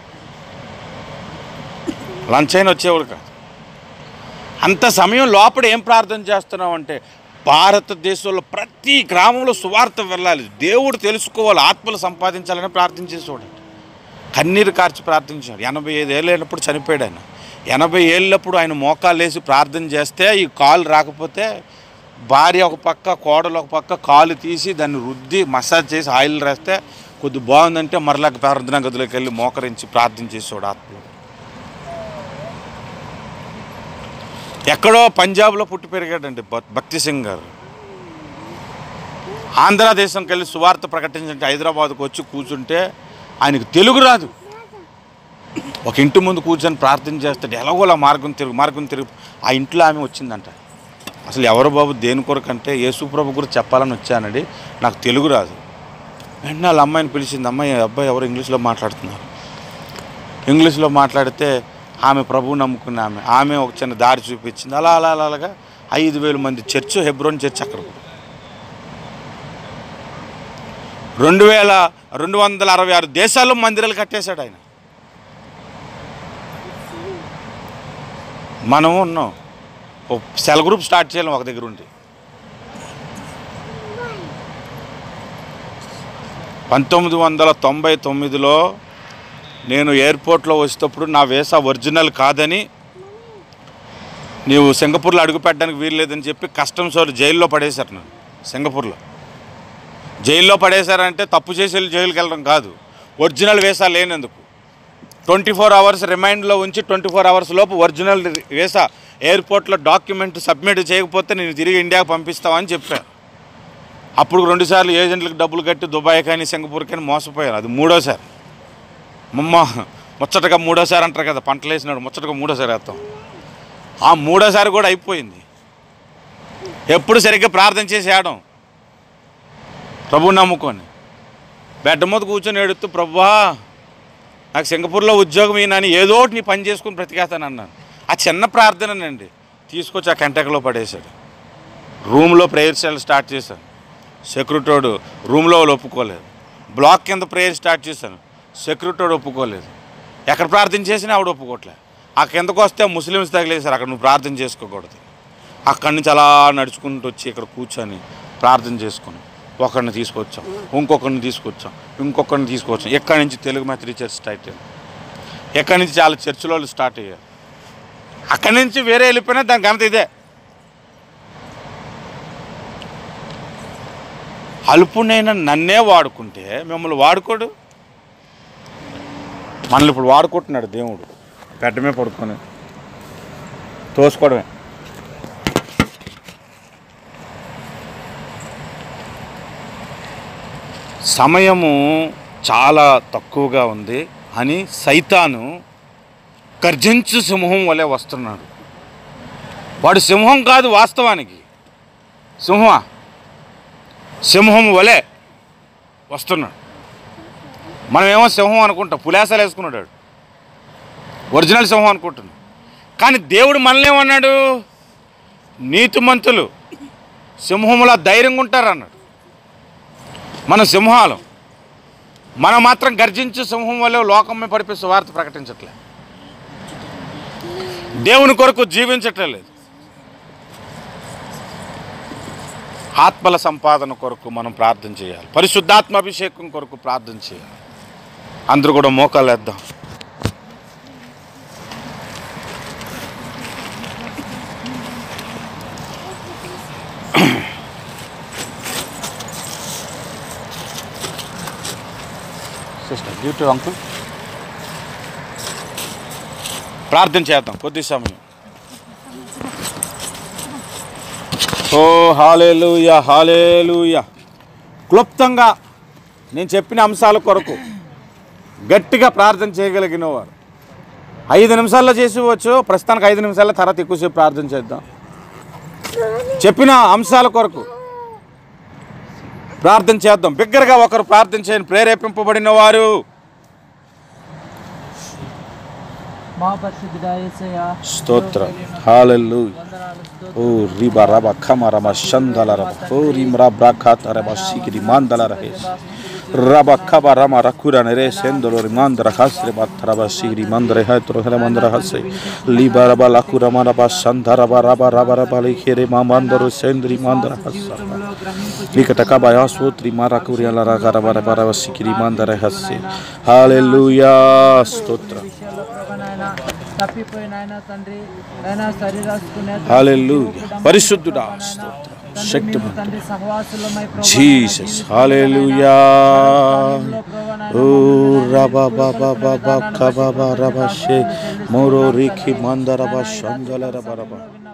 లంచ్ అయిన వచ్చేవాడు కాదు అంత సమయం లోపల ఏం ప్రార్థన చేస్తున్నావు అంటే భారతదేశంలో ప్రతి గ్రామంలో సువార్త వెళ్ళాలి దేవుడు తెలుసుకోవాలి ఆత్మలు సంపాదించాలని ప్రార్థన చేసేవాడు కన్నీరు కార్చి ప్రార్థించాడు ఎనభై ఐదు ఏళ్ళు అయినప్పుడు చనిపోయాడు ఆయన ఎనభై ఏళ్ళప్పుడు ఆయన మోకాలు వేసి ప్రార్థన చేస్తే ఈ కాలు రాకపోతే భార్య ఒక పక్క కోడలు ఒక పక్క కాలు తీసి దాన్ని రుద్ది మసాజ్ చేసి ఆయిల్ రాస్తే కొద్ది బాగుందంటే మరలా ప్రార్థనా గదిలోకి వెళ్ళి మోకరించి ప్రార్థన చేసేవాడు ఆత్మలో ఎక్కడో పంజాబ్లో పుట్టి పెరిగాడండి భ- భక్తి సింగ్ గారు ఆంధ్రదేశంకి వెళ్ళి సువార్త ప్రకటించంటే హైదరాబాద్కు వచ్చి కూర్చుంటే ఆయనకు తెలుగు రాదు ఒక ఇంటి ముందు కూర్చొని ప్రార్థన చేస్తాడు ఎలాగోలా మార్గం తిరుగు మార్గం తిరుగు ఆ ఇంట్లో ఆమె వచ్చిందంట అసలు ఎవరు బాబు దేని కొరకు అంటే యేసుప్రభు గురించి చెప్పాలని వచ్చానండి నాకు తెలుగు రాదు వెంటనే వాళ్ళ అమ్మాయిని పిలిచింది అమ్మాయి అబ్బాయి ఎవరు ఇంగ్లీష్లో మాట్లాడుతున్నారు ఇంగ్లీష్లో మాట్లాడితే ఆమె ప్రభువు నమ్ముకున్న ఆమె ఆమె ఒక చిన్న దారి చూపించింది అలా అలా అలా అలాగా ఐదు వేల మంది చర్చ్ హెబ్రోన్ చర్చ్ అక్కడ రెండు వేల రెండు వందల అరవై ఆరు దేశాల్లో మందిరాలు కట్టేశాడు ఆయన మనం ఉన్నాం ఓ సెల్ గ్రూప్ స్టార్ట్ చేయాలి ఒక దగ్గర ఉండి పంతొమ్మిది వందల తొంభై తొమ్మిదిలో నేను ఎయిర్పోర్ట్లో వచ్చేటప్పుడు నా వేసా ఒరిజినల్ కాదని నీవు సింగపూర్లో అడుగు పెట్టడానికి వీల్లేదని చెప్పి కస్టమ్స్ వాళ్ళు జైల్లో పడేశారు నన్ను సింగపూర్లో జైల్లో పడేశారంటే తప్పు చేసి వెళ్ళి జైలుకి వెళ్ళడం కాదు ఒరిజినల్ వేసా లేనందుకు ట్వంటీ ఫోర్ అవర్స్ రిమైండ్లో ఉంచి ట్వంటీ ఫోర్ అవర్స్ లోపు ఒరిజినల్ వేసా ఎయిర్పోర్ట్లో డాక్యుమెంట్ సబ్మిట్ చేయకపోతే నేను తిరిగి ఇండియాకి పంపిస్తామని చెప్పాను అప్పుడు రెండుసార్లు ఏజెంట్లకు డబ్బులు కట్టి దుబాయ్ కానీ సింగపూర్ కానీ మోసపోయారు అది మూడోసారి మమ్మ ముచ్చటగా మూడోసారి అంటారు కదా పంటలు వేసినాడు ముచ్చటగా మూడోసారి వేస్తాం ఆ మూడోసారి కూడా అయిపోయింది ఎప్పుడు సరిగ్గా ప్రార్థన చేసి ఆడం ప్రభు నమ్ముకొని బెడ్ మీద కూర్చొని ఏడుతూ ప్రభువా నాకు సింగపూర్లో ఉద్యోగం ఈయనని ఏదో ఒకటి నీ పని చేసుకుని బ్రతికేస్తాను అన్నాను ఆ చిన్న ప్రార్థననండి తీసుకొచ్చి ఆ కంటకలో పడేశాడు రూమ్లో ప్రేయర్ సెల్ స్టార్ట్ చేశాను సెక్యూరిటోడు రూమ్లో వాళ్ళు ఒప్పుకోలేదు బ్లాక్ కింద ప్రేయర్ స్టార్ట్ చేశాను సెక్యూరిటోడు ఒప్పుకోలేదు ఎక్కడ ప్రార్థన చేసినా ఆవిడ ఒప్పుకోవట్లే ఆ కిందకు వస్తే ముస్లిమ్స్ తగిలేశారు అక్కడ నువ్వు ప్రార్థన చేసుకోకూడదు అక్కడి నుంచి అలా నడుచుకుంటూ వచ్చి ఇక్కడ కూర్చొని ప్రార్థన చేసుకుని ఒకరిని తీసుకొచ్చాం ఇంకొకరిని తీసుకొచ్చాం ఇంకొకరిని తీసుకొచ్చాం ఎక్కడి నుంచి తెలుగు మెథడి చర్చ్ స్టార్ట్ అయ్యింది ఎక్కడి నుంచి చాలా చర్చిలో వాళ్ళు స్టార్ట్ అయ్యారు అక్కడి నుంచి వేరే వెళ్ళిపోయినా దాని ఘనత ఇదే అల్పునైన నన్నే వాడుకుంటే మిమ్మల్ని వాడుకోడు మనల్ని ఇప్పుడు వాడుకుంటున్నాడు దేవుడు పెట్టమే పడుకొని తోసుకోవడమే సమయము చాలా తక్కువగా ఉంది అని సైతాను గర్జించు సింహం వలె వస్తున్నాడు వాడు సింహం కాదు వాస్తవానికి సింహమా సింహం వలె వస్తున్నాడు మనమేమో సింహం అనుకుంటాం పులేసాలు వేసుకున్నాడు వాడు. ఒరిజినల్ సింహం అనుకుంటున్నాం కానీ దేవుడు మనల్నేమన్నాడు నీతిమంతులు సింహములా ధైర్యంగా ఉంటారు అన్నాడు మన సింహాలు మనం మాత్రం గర్జించు సింహం వల్ల లోకమ్మే పడిపోయి సువార్త ప్రకటించట్లే దేవుని కొరకు జీవించట్లేదు ఆత్మల సంపాదన కొరకు మనం ప్రార్థన చేయాలి పరిశుద్ధాత్మ అభిషేకం కొరకు ప్రార్థన చేయాలి అందరూ కూడా మోకాలు వేద్దాం సిస్టర్ గివ్ టు అంకుల్ ప్రార్థన చేద్దాం కొద్ది సమయం ఓ హాలేలుయ హాలేలుయ క్లుప్తంగా నేను చెప్పిన అంశాల కొరకు గట్టిగా ప్రార్థన చేయగలిగిన వారు ఐదు నిమిషాల్లో చేసివచ్చు ప్రస్తుతానికి ఐదు నిమిషాల తర్వాత ఎక్కువసేపు ప్రార్థన చేద్దాం చెప్పిన అంశాల కొరకు ప్రార్థన చేద్దాం బిగ్గరగా ఒకరు ప్రార్థన చేయని ప్రేరేపింపబడిన వారు మా పరిశుద్ధుడా యేసయ్యా స్తోత్ర హాలెల్లు వందనాలు స్తోత్రం ఓ రిబా రబ ఖమ రమ షందల రబ ఓ రిమ్ రా బ్రాఖాత రబ సిగిరి మాందల రహేస్ రబ ఖబ రమ రకుర నెరే సెందలో రిమాందర హస్రే బత్ రబ సిగిరి మందర హైత్ర హర మందర హసే లిబా రబ లకుర మ రబ షంద రబ రబ రబ రబ లిఖేరే మా మందరు సెంద్రి మందర హస జీవితంలో గ్రహింపు నికట కబయా సూత్రి మారా కురియల రగ రబ రబ రబ సిగిరి మందర హసే హాలెల్లుయా స్తోత్ర విషయాల్లో ప్రభా నాయన తప్పిపోయిన ఆయన తండ్రి నాయన శరీరాసుకునే హల్లెలూయా పరిశుద్ధుడా స్తోత్ర శక్తిమంతుడా తండ్రి సహవాసులమై ప్రభా జీసస్ హాలెలూయా ఓ రబా బాబా బాబా కబాబా రబా షే మోరో రిఖి మందరబా షందల రబా రబా